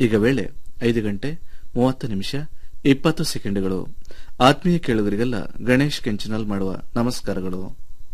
ಈಗ ವೇಳೆ ಐದು ಗಂಟೆ ಮೂವತ್ತು ನಿಮಿಷ ಇಪ್ಪತ್ತು ಸೆಕೆಂಡುಗಳು ಆತ್ಮೀಯ ಕೇಳುಗರಿಗೆಲ್ಲ ಗಣೇಶ್ ಕೆಂಚನಲ್ ಮಾಡುವ ನಮಸ್ಕಾರಗಳು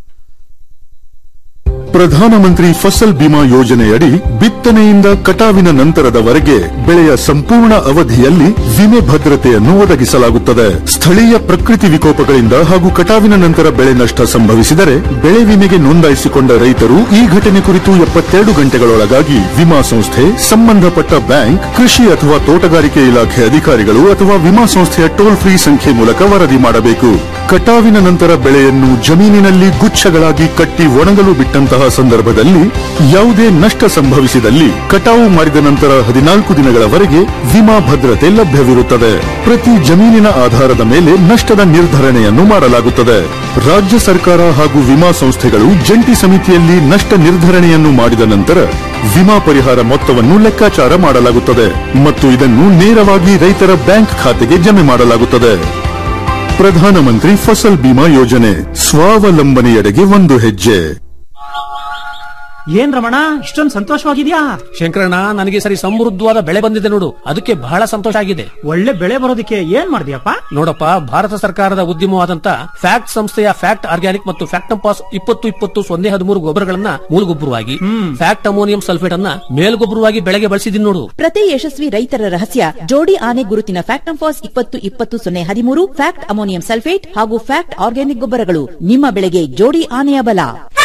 ಪ್ರಧಾನಮಂತ್ರಿ ಫಸಲ್ ಬಿಮಾ ಯೋಜನೆಯಡಿ ಬಿತ್ತನೆಯಿಂದ ಕಟಾವಿನ ನಂತರದವರೆಗೆ ಬೆಳೆಯ ಸಂಪೂರ್ಣ ಅವಧಿಯಲ್ಲಿ ವಿಮೆ ಭದ್ರತೆಯನ್ನು ಒದಗಿಸಲಾಗುತ್ತದೆ ಸ್ಥಳೀಯ ಪ್ರಕೃತಿ ವಿಕೋಪಗಳಿಂದ ಹಾಗೂ ಕಟಾವಿನ ನಂತರ ಬೆಳೆ ನಷ್ಟ ಸಂಭವಿಸಿದರೆ ಬೆಳೆ ವಿಮೆಗೆ ನೋಂದಾಯಿಸಿಕೊಂಡ ರೈತರು ಈ ಘಟನೆ ಕುರಿತು ಎಪ್ಪತ್ತೆರಡು ಗಂಟೆಗಳೊಳಗಾಗಿ ವಿಮಾ ಸಂಸ್ಥೆ ಸಂಬಂಧಪಟ್ಟ ಬ್ಯಾಂಕ್ ಕೃಷಿ ಅಥವಾ ತೋಟಗಾರಿಕೆ ಇಲಾಖೆ ಅಧಿಕಾರಿಗಳು ಅಥವಾ ವಿಮಾ ಸಂಸ್ಥೆಯ ಟೋಲ್ ಫ್ರೀ ಸಂಖ್ಯೆ ಮೂಲಕ ವರದಿ ಮಾಡಬೇಕು ಕಟಾವಿನ ನಂತರ ಬೆಳೆಯನ್ನು ಜಮೀನಿನಲ್ಲಿ ಗುಚ್ಛಗಳಾಗಿ ಕಟ್ಟಿ ಒಣಗಲು ಬಿಟ್ಟಂತಹ ಸಂದರ್ಭದಲ್ಲಿ ಯಾವುದೇ ನಷ್ಟ ಸಂಭವಿಸಿದಲ್ಲಿ ಕಟಾವು ಮಾಡಿದ ನಂತರ ಹದಿನಾಲ್ಕು ದಿನಗಳವರೆಗೆ ವಿಮಾ ಭದ್ರತೆ ಲಭ್ಯವಿರುತ್ತದೆ ಪ್ರತಿ ಜಮೀನಿನ ಆಧಾರದ ಮೇಲೆ ನಷ್ಟದ ನಿರ್ಧರಣೆಯನ್ನು ಮಾಡಲಾಗುತ್ತದೆ ರಾಜ್ಯ ಸರ್ಕಾರ ಹಾಗೂ ವಿಮಾ ಸಂಸ್ಥೆಗಳು ಜಂಟಿ ಸಮಿತಿಯಲ್ಲಿ ನಷ್ಟ ನಿರ್ಧರಣೆಯನ್ನು ಮಾಡಿದ ನಂತರ ವಿಮಾ ಪರಿಹಾರ ಮೊತ್ತವನ್ನು ಲೆಕ್ಕಾಚಾರ ಮಾಡಲಾಗುತ್ತದೆ ಮತ್ತು ಇದನ್ನು ನೇರವಾಗಿ ರೈತರ ಬ್ಯಾಂಕ್ ಖಾತೆಗೆ ಜಮೆ ಮಾಡಲಾಗುತ್ತದೆ ಪ್ರಧಾನಮಂತ್ರಿ ಫಸಲ್ ಬಿಮಾ ಯೋಜನೆ ಸ್ವಾವಲಂಬನೆಯೆಡೆಗೆ ಒಂದು ಹೆಜ್ಜೆ ಏನ್ ರಮಣ ಇಷ್ಟೊಂದು ಸಂತೋಷವಾಗಿದ್ಯಾ ಶಂಕರಣ್ಣ ನನಗೆ ಈ ಸರಿ ಸಮೃದ್ಧವಾದ ಬೆಳೆ ಬಂದಿದೆ ನೋಡು ಅದಕ್ಕೆ ಬಹಳ ಸಂತೋಷ ಆಗಿದೆ ಒಳ್ಳೆ ಬೆಳೆ ಬರೋದಕ್ಕೆ ಏನ್ ಮಾಡಿದ್ಯಪ್ಪ ನೋಡಪ್ಪ ಭಾರತ ಸರ್ಕಾರದ ಉದ್ಯಮವಾದಂತ ಫ್ಯಾಕ್ಟ್ ಸಂಸ್ಥೆಯ ಫ್ಯಾಕ್ಟ್ ಆರ್ಗ್ಯಾನಿಕ್ ಮತ್ತು ಫ್ಯಾಕ್ಟಂಪಾಸ್ ಇಪ್ಪತ್ತು ಇಪ್ಪತ್ತು ಸೊನ್ನೆ ಹದಿಮೂರು ಗೊಬ್ಬರಗಳನ್ನ ಮೂಲಗೊಬ್ಬರವಾಗಿ ಫ್ಯಾಕ್ಟ್ ಅಮೋನಿಯಂ ಸಲ್ಫೇಟ್ ಅನ್ನ ಮೇಲ್ಗೊಬ್ಬರವಾಗಿ ಬೆಳೆಗೆ ಬಳಸಿದೀನಿ ನೋಡು ಪ್ರತಿ ಯಶಸ್ವಿ ರೈತರ ರಹಸ್ಯ ಜೋಡಿ ಆನೆ ಗುರುತಿನ ಫ್ಯಾಕ್ಟಂಫಾಸ್ ಇಪ್ಪತ್ತು ಇಪ್ಪತ್ತು ಸೊನ್ನೆ ಹದಿಮೂರು ಫ್ಯಾಕ್ಟ್ ಅಮೋನಿಯಂ ಸಲ್ಫೇಟ್ ಹಾಗೂ ಫ್ಯಾಕ್ಟ್ ಆರ್ಗ್ಯಾನಿಕ್ ಗೊಬ್ಬರಗಳು ನಿಮ್ಮ ಬೆಳೆಗೆ ಜೋಡಿ ಆನೆಯ ಬಲ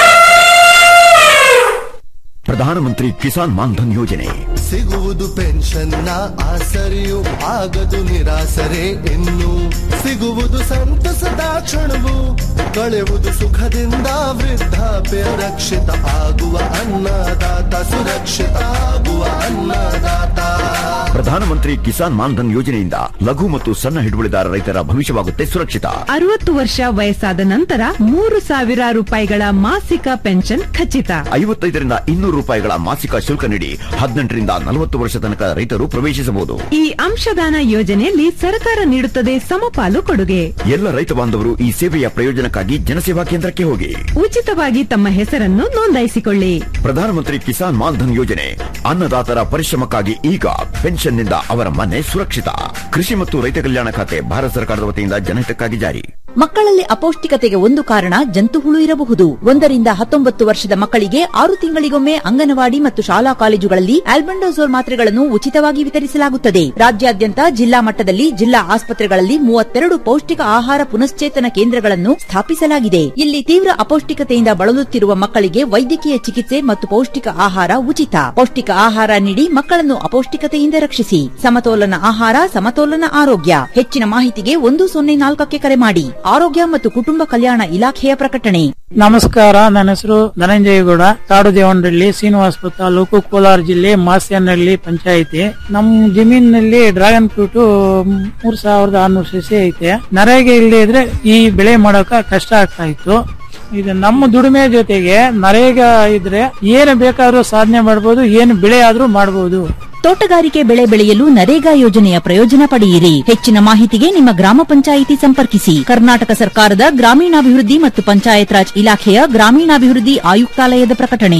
ಪ್ರಧಾನಮಂತ್ರಿ ಕಿಸಾನ್ ಮಾನ್ಧನ್ ಯೋಜನೆ ಸಿಗುವುದು ಪೆನ್ಷನ್ನ ಆಸರೆಯು ಆಗದು ನಿರಾಸರೆ ಇನ್ನು ಸಿಗುವುದು ಸಂತಸದ ಕ್ಷಣವು ಕಳೆಯುವುದು ಸುಖದಿಂದ ವೃದ್ಧಾಪ್ಯ ರಕ್ಷಿತ ಆಗುವ ಅನ್ನದಾತ ಸುರಕ್ಷಿತ ಆಗುವ ಅನ್ನದಾತ ಪ್ರಧಾನಮಂತ್ರಿ ಕಿಸಾನ್ ಮಾನ್ಧನ್ ಯೋಜನೆಯಿಂದ ಲಘು ಮತ್ತು ಸಣ್ಣ ಹಿಡುವಳಿದಾರ ರೈತರ ಭವಿಷ್ಯವಾಗುತ್ತೆ ಸುರಕ್ಷಿತ ಅರವತ್ತು ವರ್ಷ ವಯಸ್ಸಾದ ನಂತರ ಮೂರು ಸಾವಿರ ರೂಪಾಯಿಗಳ ಮಾಸಿಕ ಪೆನ್ಷನ್ ಖಚಿತ ಐವತ್ತೈದರಿಂದ ಇನ್ನೂರು ರೂಪಾಯಿಗಳ ಮಾಸಿಕ ಶುಲ್ಕ ನೀಡಿ ಹದಿನೆಂಟರಿಂದ ನಲವತ್ತು ವರ್ಷ ತನಕ ರೈತರು ಪ್ರವೇಶಿಸಬಹುದು ಈ ಅಂಶದಾನ ಯೋಜನೆಯಲ್ಲಿ ಸರ್ಕಾರ ನೀಡುತ್ತದೆ ಸಮಪಾಲು ಕೊಡುಗೆ ಎಲ್ಲ ರೈತ ಬಾಂಧವರು ಈ ಸೇವೆಯ ಪ್ರಯೋಜನಕ್ಕಾಗಿ ಜನಸೇವಾ ಕೇಂದ್ರಕ್ಕೆ ಹೋಗಿ ಉಚಿತವಾಗಿ ತಮ್ಮ ಹೆಸರನ್ನು ನೋಂದಾಯಿಸಿಕೊಳ್ಳಿ ಪ್ರಧಾನಮಂತ್ರಿ ಕಿಸಾನ್ ಮಾನ್ಧನ್ ಯೋಜನೆ ಅನ್ನದಾತರ ಪರಿಶ್ರಮಕ್ಕಾಗಿ ಈಗ ಪೆನ್ಷನ್ನಿಂದ ಅವರ ಮನೆ ಸುರಕ್ಷಿತ ಕೃಷಿ ಮತ್ತು ರೈತ ಕಲ್ಯಾಣ ಖಾತೆ ಭಾರತ ಸರ್ಕಾರದ ವತಿಯಿಂದ ಜನಹಿತಕ್ಕಾಗಿ ಜಾರಿ ಮಕ್ಕಳಲ್ಲಿ ಅಪೌಷ್ಟಿಕತೆಗೆ ಒಂದು ಕಾರಣ ಜಂತು ಹುಳು ಇರಬಹುದು ಒಂದರಿಂದ ಹತ್ತೊಂಬತ್ತು ವರ್ಷದ ಮಕ್ಕಳಿಗೆ ಆರು ತಿಂಗಳಿಗೊಮ್ಮೆ ಅಂಗನವಾಡಿ ಮತ್ತು ಶಾಲಾ ಕಾಲೇಜುಗಳಲ್ಲಿ ಆಲ್ಬೆಂಡೋಸೋಲ್ ಮಾತ್ರೆಗಳನ್ನು ಉಚಿತವಾಗಿ ವಿತರಿಸಲಾಗುತ್ತದೆ ರಾಜ್ಯಾದ್ಯಂತ ಜಿಲ್ಲಾ ಮಟ್ಟದಲ್ಲಿ ಜಿಲ್ಲಾ ಆಸ್ಪತ್ರೆಗಳಲ್ಲಿ ಮೂವತ್ತೆರಡು ಪೌಷ್ಟಿಕ ಆಹಾರ ಪುನಶ್ಚೇತನ ಕೇಂದ್ರಗಳನ್ನು ಸ್ಥಾಪಿಸಲಾಗಿದೆ ಇಲ್ಲಿ ತೀವ್ರ ಅಪೌಷ್ಟಿಕತೆಯಿಂದ ಬಳಲುತ್ತಿರುವ ಮಕ್ಕಳಿಗೆ ವೈದ್ಯಕೀಯ ಚಿಕಿತ್ಸೆ ಮತ್ತು ಪೌಷ್ಟಿಕ ಆಹಾರ ಉಚಿತ ಪೌಷ್ಟಿಕ ಆಹಾರ ನೀಡಿ ಮಕ್ಕಳನ್ನು ಅಪೌಷ್ಟಿಕತೆಯಿಂದ ರಕ್ಷಿಸಿ ಸಮತೋಲನ ಆಹಾರ ಸಮತೋಲನ ಆರೋಗ್ಯ ಹೆಚ್ಚಿನ ಮಾಹಿತಿಗೆ ಒಂದು ಸೊನ್ನೆ ನಾಲ್ಕಕ್ಕೆ ಕರೆ ಮಾಡಿ ಆರೋಗ್ಯ ಮತ್ತು ಕುಟುಂಬ ಕಲ್ಯಾಣ ಇಲಾಖೆಯ ಪ್ರಕಟಣೆ ನಮಸ್ಕಾರ ನನ್ನ ಹೆಸರು ಧನಂಜಯಗೌಡ ಕಾಡುದೇವನಹಳ್ಳಿ ಶ್ರೀನಿವಾಸಪುರ ತಾಲೂಕು ಕೋಲಾರ ಜಿಲ್ಲೆ ಮಾಸ್ಯನಹಳ್ಳಿ ಪಂಚಾಯಿತಿ ನಮ್ಮ ಜಮೀನಿನಲ್ಲಿ ಡ್ರ್ಯಾಗನ್ ಫ್ರೂಟ್ ಮೂರ್ ಸಾವಿರದ ಆರ್ನೂರು ಸಸಿ ಐತೆ ನರೇಗೆ ಇಲ್ಲದೆ ಇದ್ರೆ ಈ ಬೆಳೆ ಮಾಡೋಕ ಕಷ್ಟ ಆಗ್ತಾ ಇತ್ತು ಇದು ನಮ್ಮ ದುಡಿಮೆ ಜೊತೆಗೆ ನರೇಗ ಇದ್ರೆ ಏನು ಬೇಕಾದ್ರೂ ಸಾಧನೆ ಮಾಡಬಹುದು ಏನು ಬೆಳೆ ಆದ್ರೂ ಮಾಡಬಹುದು ತೋಟಗಾರಿಕೆ ಬೆಳೆ ಬೆಳೆಯಲು ನರೇಗಾ ಯೋಜನೆಯ ಪ್ರಯೋಜನ ಪಡೆಯಿರಿ ಹೆಚ್ಚಿನ ಮಾಹಿತಿಗೆ ನಿಮ್ಮ ಗ್ರಾಮ ಪಂಚಾಯಿತಿ ಸಂಪರ್ಕಿಸಿ ಕರ್ನಾಟಕ ಸರ್ಕಾರದ ಗ್ರಾಮೀಣಾಭಿವೃದ್ಧಿ ಮತ್ತು ಪಂಚಾಯತ್ ರಾಜ್ ಇಲಾಖೆಯ ಗ್ರಾಮೀಣಾಭಿವೃದ್ಧಿ ಆಯುಕ್ತಾಲಯದ ಪ್ರಕಟಣೆ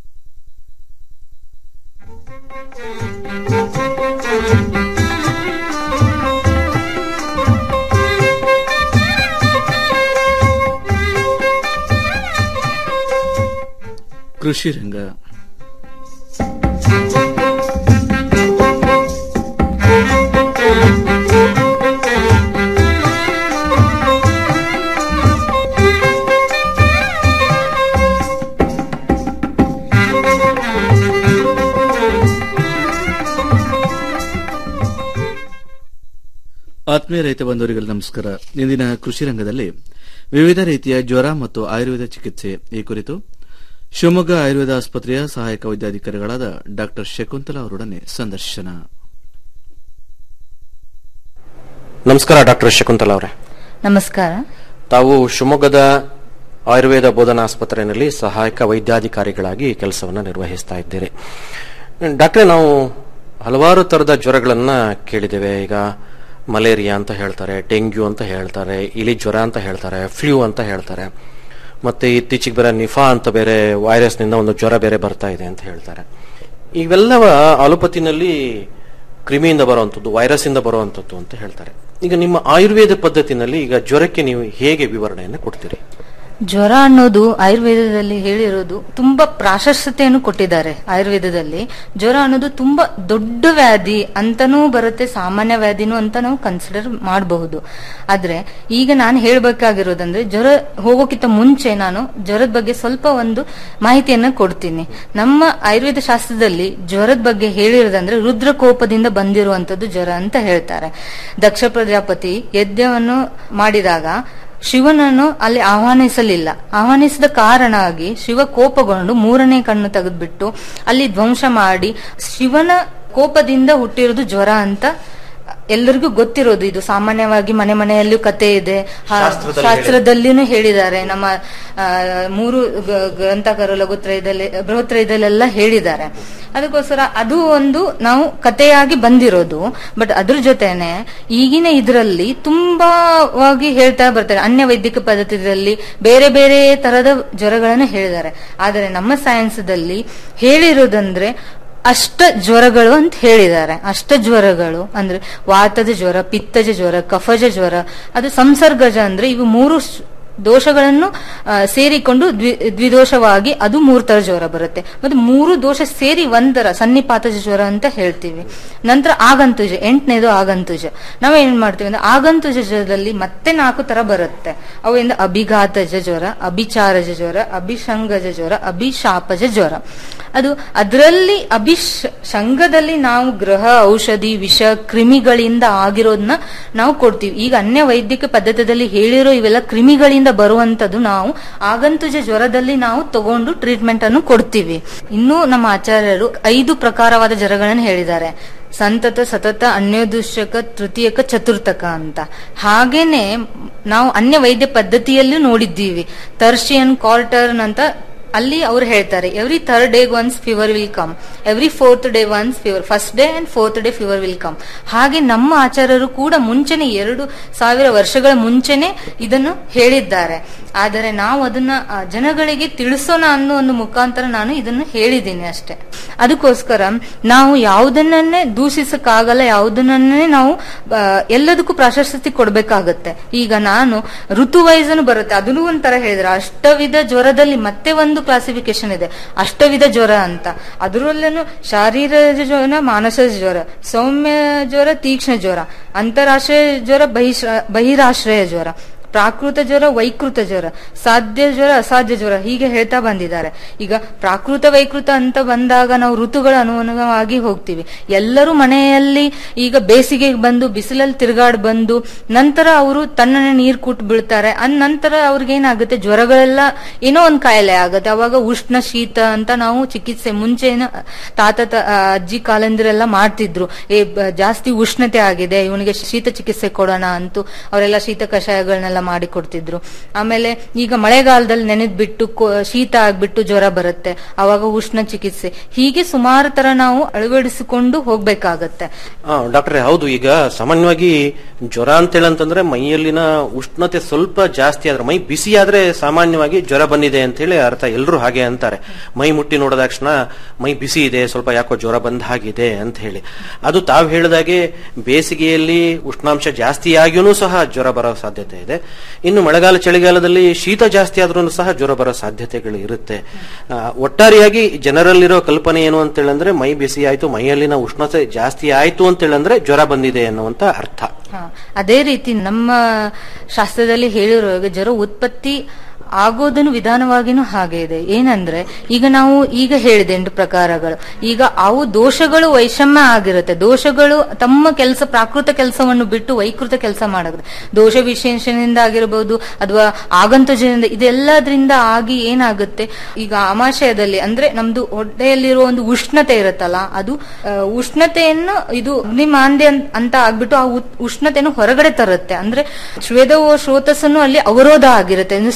ಕೃಷಿ ರಂಗ ಆತ್ಮೀಯ ರೈತ ಬಂಧುವರಿಗಳ ನಮಸ್ಕಾರ ಇಂದಿನ ಕೃಷಿ ರಂಗದಲ್ಲಿ ವಿವಿಧ ರೀತಿಯ ಜ್ವರ ಮತ್ತು ಆಯುರ್ವೇದ ಚಿಕಿತ್ಸೆ ಈ ಕುರಿತು ಶಿವಮೊಗ್ಗ ಆಯುರ್ವೇದ ಆಸ್ಪತ್ರೆಯ ಸಹಾಯಕ ವೈದ್ಯಾಧಿಕಾರಿಗಳಾದ ಡಾ ಶಕುಂತಲಾ ಅವರೊಡನೆ ಸಂದರ್ಶನ ನಮಸ್ಕಾರ ಡಾಕ್ಟರ್ ಶಕುಂತಲಾ ಅವರೇ ನಮಸ್ಕಾರ ತಾವು ಶಿವಮೊಗ್ಗದ ಆಯುರ್ವೇದ ಬೋಧನಾ ಆಸ್ಪತ್ರೆಯಲ್ಲಿ ಸಹಾಯಕ ವೈದ್ಯಾಧಿಕಾರಿಗಳಾಗಿ ಕೆಲಸವನ್ನು ನಿರ್ವಹಿಸ್ತಾ ಇದ್ದೀರಿ ಡಾಕ್ಟ್ರೆ ನಾವು ಹಲವಾರು ತರದ ಜ್ವರಗಳನ್ನ ಕೇಳಿದ್ದೇವೆ ಈಗ ಮಲೇರಿಯಾ ಅಂತ ಹೇಳ್ತಾರೆ ಡೆಂಗ್ಯೂ ಅಂತ ಹೇಳ್ತಾರೆ ಇಲಿ ಜ್ವರ ಅಂತ ಹೇಳ್ತಾರೆ ಫ್ಲೂ ಅಂತ ಹೇಳ್ತಾರೆ ಮತ್ತೆ ಇತ್ತೀಚೆಗೆ ಬೇರೆ ನಿಫಾ ಅಂತ ಬೇರೆ ವೈರಸ್ನಿಂದ ಒಂದು ಜ್ವರ ಬೇರೆ ಬರ್ತಾ ಇದೆ ಅಂತ ಹೇಳ್ತಾರೆ ಇವೆಲ್ಲವ ಅಲೋಪತಿನಲ್ಲಿ ಕ್ರಿಮಿಯಿಂದ ಬರುವಂಥದ್ದು ವೈರಸ್ ಇಂದ ಬರುವಂಥದ್ದು ಅಂತ ಹೇಳ್ತಾರೆ ಈಗ ನಿಮ್ಮ ಆಯುರ್ವೇದ ಪದ್ಧತಿನಲ್ಲಿ ಈಗ ಜ್ವರಕ್ಕೆ ನೀವು ಹೇಗೆ ವಿವರಣೆಯನ್ನು ಕೊಡ್ತೀರಿ ಜ್ವರ ಅನ್ನೋದು ಆಯುರ್ವೇದದಲ್ಲಿ ಹೇಳಿರೋದು ತುಂಬಾ ಪ್ರಾಶಸ್ತ್ಯತೆಯನ್ನು ಕೊಟ್ಟಿದ್ದಾರೆ ಆಯುರ್ವೇದದಲ್ಲಿ ಜ್ವರ ಅನ್ನೋದು ತುಂಬಾ ದೊಡ್ಡ ವ್ಯಾಧಿ ಅಂತಾನೂ ಬರುತ್ತೆ ಸಾಮಾನ್ಯ ವ್ಯಾಧಿನೂ ಅಂತ ನಾವು ಕನ್ಸಿಡರ್ ಮಾಡಬಹುದು ಆದ್ರೆ ಈಗ ನಾನು ಹೇಳ್ಬೇಕಾಗಿರೋದಂದ್ರೆ ಜ್ವರ ಹೋಗೋಕ್ಕಿಂತ ಮುಂಚೆ ನಾನು ಜ್ವರದ ಬಗ್ಗೆ ಸ್ವಲ್ಪ ಒಂದು ಮಾಹಿತಿಯನ್ನ ಕೊಡ್ತೀನಿ ನಮ್ಮ ಆಯುರ್ವೇದ ಶಾಸ್ತ್ರದಲ್ಲಿ ಜ್ವರದ ಬಗ್ಗೆ ಹೇಳಿರೋದಂದ್ರೆ ರುದ್ರಕೋಪದಿಂದ ಬಂದಿರುವಂತದ್ದು ಜ್ವರ ಅಂತ ಹೇಳ್ತಾರೆ ದಕ್ಷ ಪ್ರಜಾಪತಿ ಯಜ್ಞವನ್ನು ಮಾಡಿದಾಗ ಶಿವನನ್ನು ಅಲ್ಲಿ ಆಹ್ವಾನಿಸಲಿಲ್ಲ ಆಹ್ವಾನಿಸಿದ ಕಾರಣವಾಗಿ ಶಿವ ಕೋಪಗೊಂಡು ಮೂರನೇ ಕಣ್ಣು ತೆಗೆದ್ಬಿಟ್ಟು ಅಲ್ಲಿ ಧ್ವಂಸ ಮಾಡಿ ಶಿವನ ಕೋಪದಿಂದ ಹುಟ್ಟಿರೋದು ಜ್ವರ ಅಂತ ಎಲ್ಲರಿಗೂ ಗೊತ್ತಿರೋದು ಇದು ಸಾಮಾನ್ಯವಾಗಿ ಮನೆ ಮನೆಯಲ್ಲೂ ಕತೆ ಇದೆ ಹಾ, ಶಾಸ್ತ್ರದಲ್ಲಿ ಶಾಸ್ತ್ರದಲ್ಲಿನೂ ಹೇಳಿದ್ದಾರೆ ನಮ್ಮ ಆ, ಮೂರು ಗ- ಗ್ರಂಥಕರು ಲಘುತ್ರಯದಲ್ಲಿ ಬೃಹತ್ರಯದಲ್ಲೆಲ್ಲ ಹೇಳಿದ್ದಾರೆ ಅದಕ್ಕೋಸ್ಕರ ಅದು ಒಂದು ನಾವು ಕಥೆಯಾಗಿ ಬಂದಿರೋದು ಬಟ್ ಅದ್ರ ಜೊತೆನೆ ಈಗಿನ ಇದರಲ್ಲಿ ತುಂಬಾವಾಗಿ ಹೇಳ್ತಾ ಬರ್ತಾರೆ ಅನ್ಯ ವೈದ್ಯಕ ಪದ್ಧತಿಯಲ್ಲಿ ಬೇರೆ ಬೇರೆ ತರದ ಜ್ವರಗಳನ್ನು ಹೇಳಿದ್ದಾರೆ ಆದರೆ ನಮ್ಮ ಸೈನ್ಸ್ದಲ್ಲಿ ಹೇಳಿರೋದಂದ್ರೆ ಅಷ್ಟ ಜ್ವರಗಳು ಅಂತ ಹೇಳಿದ್ದಾರೆ ಅಷ್ಟ ಜ್ವರಗಳು ಅಂದ್ರೆ ವಾತದ ಜ್ವರ ಪಿತ್ತಜ ಜ್ವರ ಕಫಜ ಜ್ವರ ಅದು ಸಂಸರ್ಗಜ ಅಂದ್ರೆ ಇವು ಮೂರು ಸ್- ದೋಷಗಳನ್ನು ಆ, ಸೇರಿಕೊಂಡು ದ್ವಿ ದ್ವಿದೋಷವಾಗಿ ಅದು ಮೂರು ತರ ಜ್ವರ ಬರುತ್ತೆ ಮತ್ತೆ ಮೂರು ದೋಷ ಸೇರಿ ಒಂದರ ಸನ್ನಿಪಾತಜ ಜ್ವರ ಅಂತ ಹೇಳ್ತೀವಿ ನಂತರ ಆಗಂತುಜ ಎಂಟನೇದು ಆಗಂತುಜ ನಾವೇನ್ ಮಾಡ್ತೀವಿ ಅಂದ್ರೆ ಆಗಂತುಜ ಜ್ವರದಲ್ಲಿ ಮತ್ತೆ ನಾಲ್ಕು ತರ ಬರುತ್ತೆ ಅವಿಂದ ಅಭಿಘಾತಜ ಜ್ವರ ಅಭಿಚಾರಜ ಜ್ವರ ಅಭಿಷಂಗಜ ಜ್ವರ ಅಭಿಶಾಪಜ ಜ್ವರ ಅದು ಅದರಲ್ಲಿ ಅಭಿಷ ಶಂಗದಲ್ಲಿ ನಾವು ಗ್ರಹ ಔಷಧಿ ವಿಷ ಕ್ರಿಮಿಗಳಿಂದ ಆಗಿರೋದನ್ನ ನಾವು ಕೊಡ್ತೀವಿ ಈಗ ಅನ್ಯ ವೈದ್ಯಕ ಪದ್ಧತಿಯಲ್ಲಿ ಹೇಳಿರೋ ಇವೆಲ್ಲ ಕ್ರಿಮಿಗಳಿಂದ ಬರುವಂತದ್ದು ನಾವು ಆಗಂತುಜ ಜ್ವರದಲ್ಲಿ ನಾವು ತಗೊಂಡು ಟ್ರೀಟ್ಮೆಂಟ್ ಅನ್ನು ಕೊಡ್ತೀವಿ ಇನ್ನು ನಮ್ಮ ಆಚಾರ್ಯರು ಐದು ಪ್ರಕಾರವಾದ ಜ್ವರಗಳನ್ನು ಹೇಳಿದ್ದಾರೆ ಸಂತತ ಸತತ ಅನ್ಯೋದುಷ್ಯಕ ತೃತೀಯಕ ಚತುರ್ಥಕ ಅಂತ ಹಾಗೇನೆ ನಾವು ಅನ್ಯ ವೈದ್ಯ ಪದ್ಧತಿಯಲ್ಲೂ ನೋಡಿದ್ದೀವಿ ತರ್ಷಿಯನ್ ಕಾರ್ಟರ್ನ್ ಅಂತ ಅಲ್ಲಿ ಅವ್ರು ಹೇಳ್ತಾರೆ every third day once fever will come every fourth day once fever first day and fourth day fever will come ಹಾಗೆ ನಮ್ಮ ಆಚಾರ್ಯರು ಕೂಡ ಮುಂಚೆನೆ ಎರಡು ಸಾವಿರ ವರ್ಷಗಳ ಮುಂಚೆನೆ ಇದನ್ನು ಹೇಳಿದ್ದಾರೆ ಆದರೆ ನಾವು ಅದನ್ನ ಆ, ಜನಗಳಿಗೆ ತಿಳಿಸೋಣ ಅನ್ನೋ ಒಂದು ಮುಖಾಂತರ ನಾನು ಇದನ್ನು ಹೇಳಿದ್ದೀನಿ ಅಷ್ಟೇ ಅದಕ್ಕೋಸ್ಕರ ನಾವು ಯಾವುದನ್ನೇ ದೂಷಿಸಕ್ಕಾಗಲ್ಲ ಯಾವುದನ್ನೇ ನಾವು ಆ, ಎಲ್ಲದಕ್ಕೂ ಪ್ರಾಶಸ್ತ್ಯ ಕೊಡ್ಬೇಕಾಗತ್ತೆ ಈಗ ನಾನು ಋತು ವೈಸ್ ಬರುತ್ತೆ ಅದನ್ನು ಒಂಥರ ಹೇಳಿದ್ರೆ ಅಷ್ಟವಿಧ ಜ್ವರದಲ್ಲಿ ಮತ್ತೆ ಒಂದು ಕ್ಲಾಸಿಫಿಕೇಶನ್ ಇದೆ ಅಷ್ಟವಿಧ ಜ್ವರ ಅಂತ ಅದರಲ್ಲೇನು ಶಾರೀರ ಜ್ವರ ಮಾನಸ ಜ್ವರ ಸೌಮ್ಯ ಜ್ವರ ತೀಕ್ಷ್ಣ ಜ್ವರ ಅಂತಾರಾಷ್ಟ್ರೀಯ ಜ್ವರ ಬಹಿಶ್ರ- ಬಹಿರಾಶ್ರಯ ಜ್ವರ ಪ್ರಾಕೃತ ಜ್ವರ ವೈಕೃತ ಜ್ವರ ಸಾಧ್ಯ ಜ್ವರ ಅಸಾಧ್ಯ ಜ್ವರ ಹೀಗೆ ಹೇಳ್ತಾ ಬಂದಿದ್ದಾರೆ ಈಗ ಪ್ರಾಕೃತ ವೈಕೃತ ಅಂತ ಬಂದಾಗ ನಾವು ಋತುಗಳ ಅನುಗುಣವಾಗಿ ಹೋಗ್ತೀವಿ ಎಲ್ಲರೂ ಮನೆಯಲ್ಲಿ ಈಗ ಬೇಸಿಗೆಗೆ ಬಂದು ಬಿಸಿಲಲ್ಲಿ ತಿರುಗಾಡ್ ಬಂದು ನಂತರ ಅವರು ತಣ್ಣನೆ ನೀರು ಕೂಟ್ ಬೀಳ್ತಾರೆ ಅನ್ ನಂತರ ಅವ್ರಿಗೆ ಏನಾಗುತ್ತೆ ಜ್ವರಗಳೆಲ್ಲ ಏನೋ ಒಂದ್ ಕಾಯಿಲೆ ಆಗುತ್ತೆ ಅವಾಗ ಉಷ್ಣ ಶೀತ ಅಂತ ನಾವು ಚಿಕಿತ್ಸೆ ಮುಂಚೆ ಏನೋ ತಾತ ತ- ಆ, ಅಜ್ಜಿ ಕಾಲಂದಿರೆಲ್ಲ ಮಾಡ್ತಿದ್ರು ಏ ಬ- ಜಾಸ್ತಿ ಉಷ್ಣತೆ ಆಗಿದೆ ಇವನಿಗೆ ಶೀತ ಚಿಕಿತ್ಸೆ ಕೊಡೋಣ ಅಂತೂ ಅವರೆಲ್ಲ ಶೀತ ಕಷಾಯಗಳನ್ನೆಲ್ಲ ಮಾಡಿ ಕೊಡ್ತಿದ್ರು ಆಮೇಲೆ ಈಗ ಮಳೆಗಾಲದಲ್ಲಿ ನೆನೆದ್ ಬಿಟ್ಟು ಕೊ- ಶೀತ ಆಗ್ಬಿಟ್ಟು ಜ್ವರ ಬರುತ್ತೆ ಅವಾಗ ಉಷ್ಣ ಚಿಕಿತ್ಸೆ ಹೀಗೆ ಸುಮಾರು ತರ ನಾವು ಅಳವಡಿಸಿಕೊಂಡು ಹೋಗ್ಬೇಕಾಗತ್ತೆ ಆ, ಡಾಕ್ಟ್ರೆ ಹೌದು ಈಗ ಸಾಮಾನ್ಯವಾಗಿ ಜ್ವರ ಅಂತೇಳಿ ಅಂತಂದ್ರೆ ಮೈಯಲ್ಲಿನ ಉಷ್ಣತೆ ಸ್ವಲ್ಪ ಜಾಸ್ತಿ ಆದ್ರೆ ಮೈ ಬಿಸಿ ಆದ್ರೆ ಸಾಮಾನ್ಯವಾಗಿ ಜ್ವರ ಬಂದಿದೆ ಅಂತ ಹೇಳಿ ಅರ್ಥ ಎಲ್ಲರೂ ಹಾಗೆ ಅಂತಾರೆ ಮೈ ಮುಟ್ಟಿ ನೋಡಿದ ತಕ್ಷಣ ಮೈ ಬಿಸಿ ಇದೆ ಸ್ವಲ್ಪ ಯಾಕೋ ಜ್ವರ ಬಂದ ಹಾಗಿದೆ ಅಂತ ಹೇಳಿ ಅದು ತಾವು ಹೇಳಿದಾಗೆ ಬೇಸಿಗೆಯಲ್ಲಿ ಉಷ್ಣಾಂಶ ಜಾಸ್ತಿ ಆಗಿಯೂ ಸಹ ಜ್ವರ ಬರೋ ಸಾಧ್ಯತೆ ಇದೆ ಇನ್ನು ಮಳೆಗಾಲ ಚಳಿಗಾಲದಲ್ಲಿ ಶೀತ ಜಾಸ್ತಿ ಆದ್ರೂ ಸಹ ಜ್ವರ ಬರೋ ಸಾಧ್ಯತೆಗಳು ಇರುತ್ತೆ ಆ, ಒಟ್ಟಾರೆಯಾಗಿ ಜನರಲ್ಲಿರೋ ಕಲ್ಪನೆ ಏನು ಅಂತ ಹೇಳಂದ್ರೆ ಮೈ ಬಿಸಿ ಆಯ್ತು ಮೈಯಲ್ಲಿನ ಉಷ್ಣತೆ ಜಾಸ್ತಿ ಆಯ್ತು ಅಂತ ಹೇಳಂದ್ರೆ ಜ್ವರ ಬಂದಿದೆ ಅನ್ನುವಂತ ಅರ್ಥ ಹಾ, ಅದೇ ರೀತಿ ನಮ್ಮ ಶಾಸ್ತ್ರದಲ್ಲಿ ಹೇಳಿರೋ ಜ್ವರ ಉತ್ಪತ್ತಿ ಆಗೋದನ್ನು ವಿಧಾನವಾಗಿನೂ ಹಾಗೆ ಇದೆ ಏನಂದ್ರೆ ಈಗ ನಾವು ಈಗ ಹೇಳಿದೆ ಎಂಟು ಪ್ರಕಾರಗಳು ಈಗ ಅವು ದೋಷಗಳು ವೈಷಮ್ಯ ಆಗಿರುತ್ತೆ ದೋಷಗಳು ತಮ್ಮ ಕೆಲಸ ಪ್ರಾಕೃತ ಕೆಲಸವನ್ನು ಬಿಟ್ಟು ವೈಕೃತ ಕೆಲಸ ಮಾಡುತ್ತೆ ದೋಷ ವಿಶೇಷಣದಿಂದ ಆಗಿರಬಹುದು ಅಥವಾ ಆಗಂತುಜದಿಂದ ಇದೆಲ್ಲದ್ರಿಂದ ಆಗಿ ಏನಾಗುತ್ತೆ ಈಗ ಆಮಾಶಯದಲ್ಲಿ ಅಂದ್ರೆ ನಮ್ದು ಹೊಟ್ಟೆಯಲ್ಲಿರುವ ಒಂದು ಉಷ್ಣತೆ ಇರುತ್ತಲ್ಲ ಅದು ಆ, ಉಷ್ಣತೆಯನ್ನು ಇದು ಅಗ್ನಿಮಾಂದ್ಯ ಅನ್- ಅಂತ ಆಗ್ಬಿಟ್ಟು ಆ ಉತ್- ಉಷ್ಣತೆಯನ್ನು ಹೊರಗಡೆ ತರುತ್ತೆ ಅಂದ್ರೆ ಸ್ವೇದ ಸ್ರೋತಸ್ಸನ್ನು ಅಲ್ಲಿ ಅವರೋಧ ಆಗಿರುತ್ತೆ ಅಂದ್ರೆ ಸ್ವೇದ ಉತ್ಪತ್ತಿ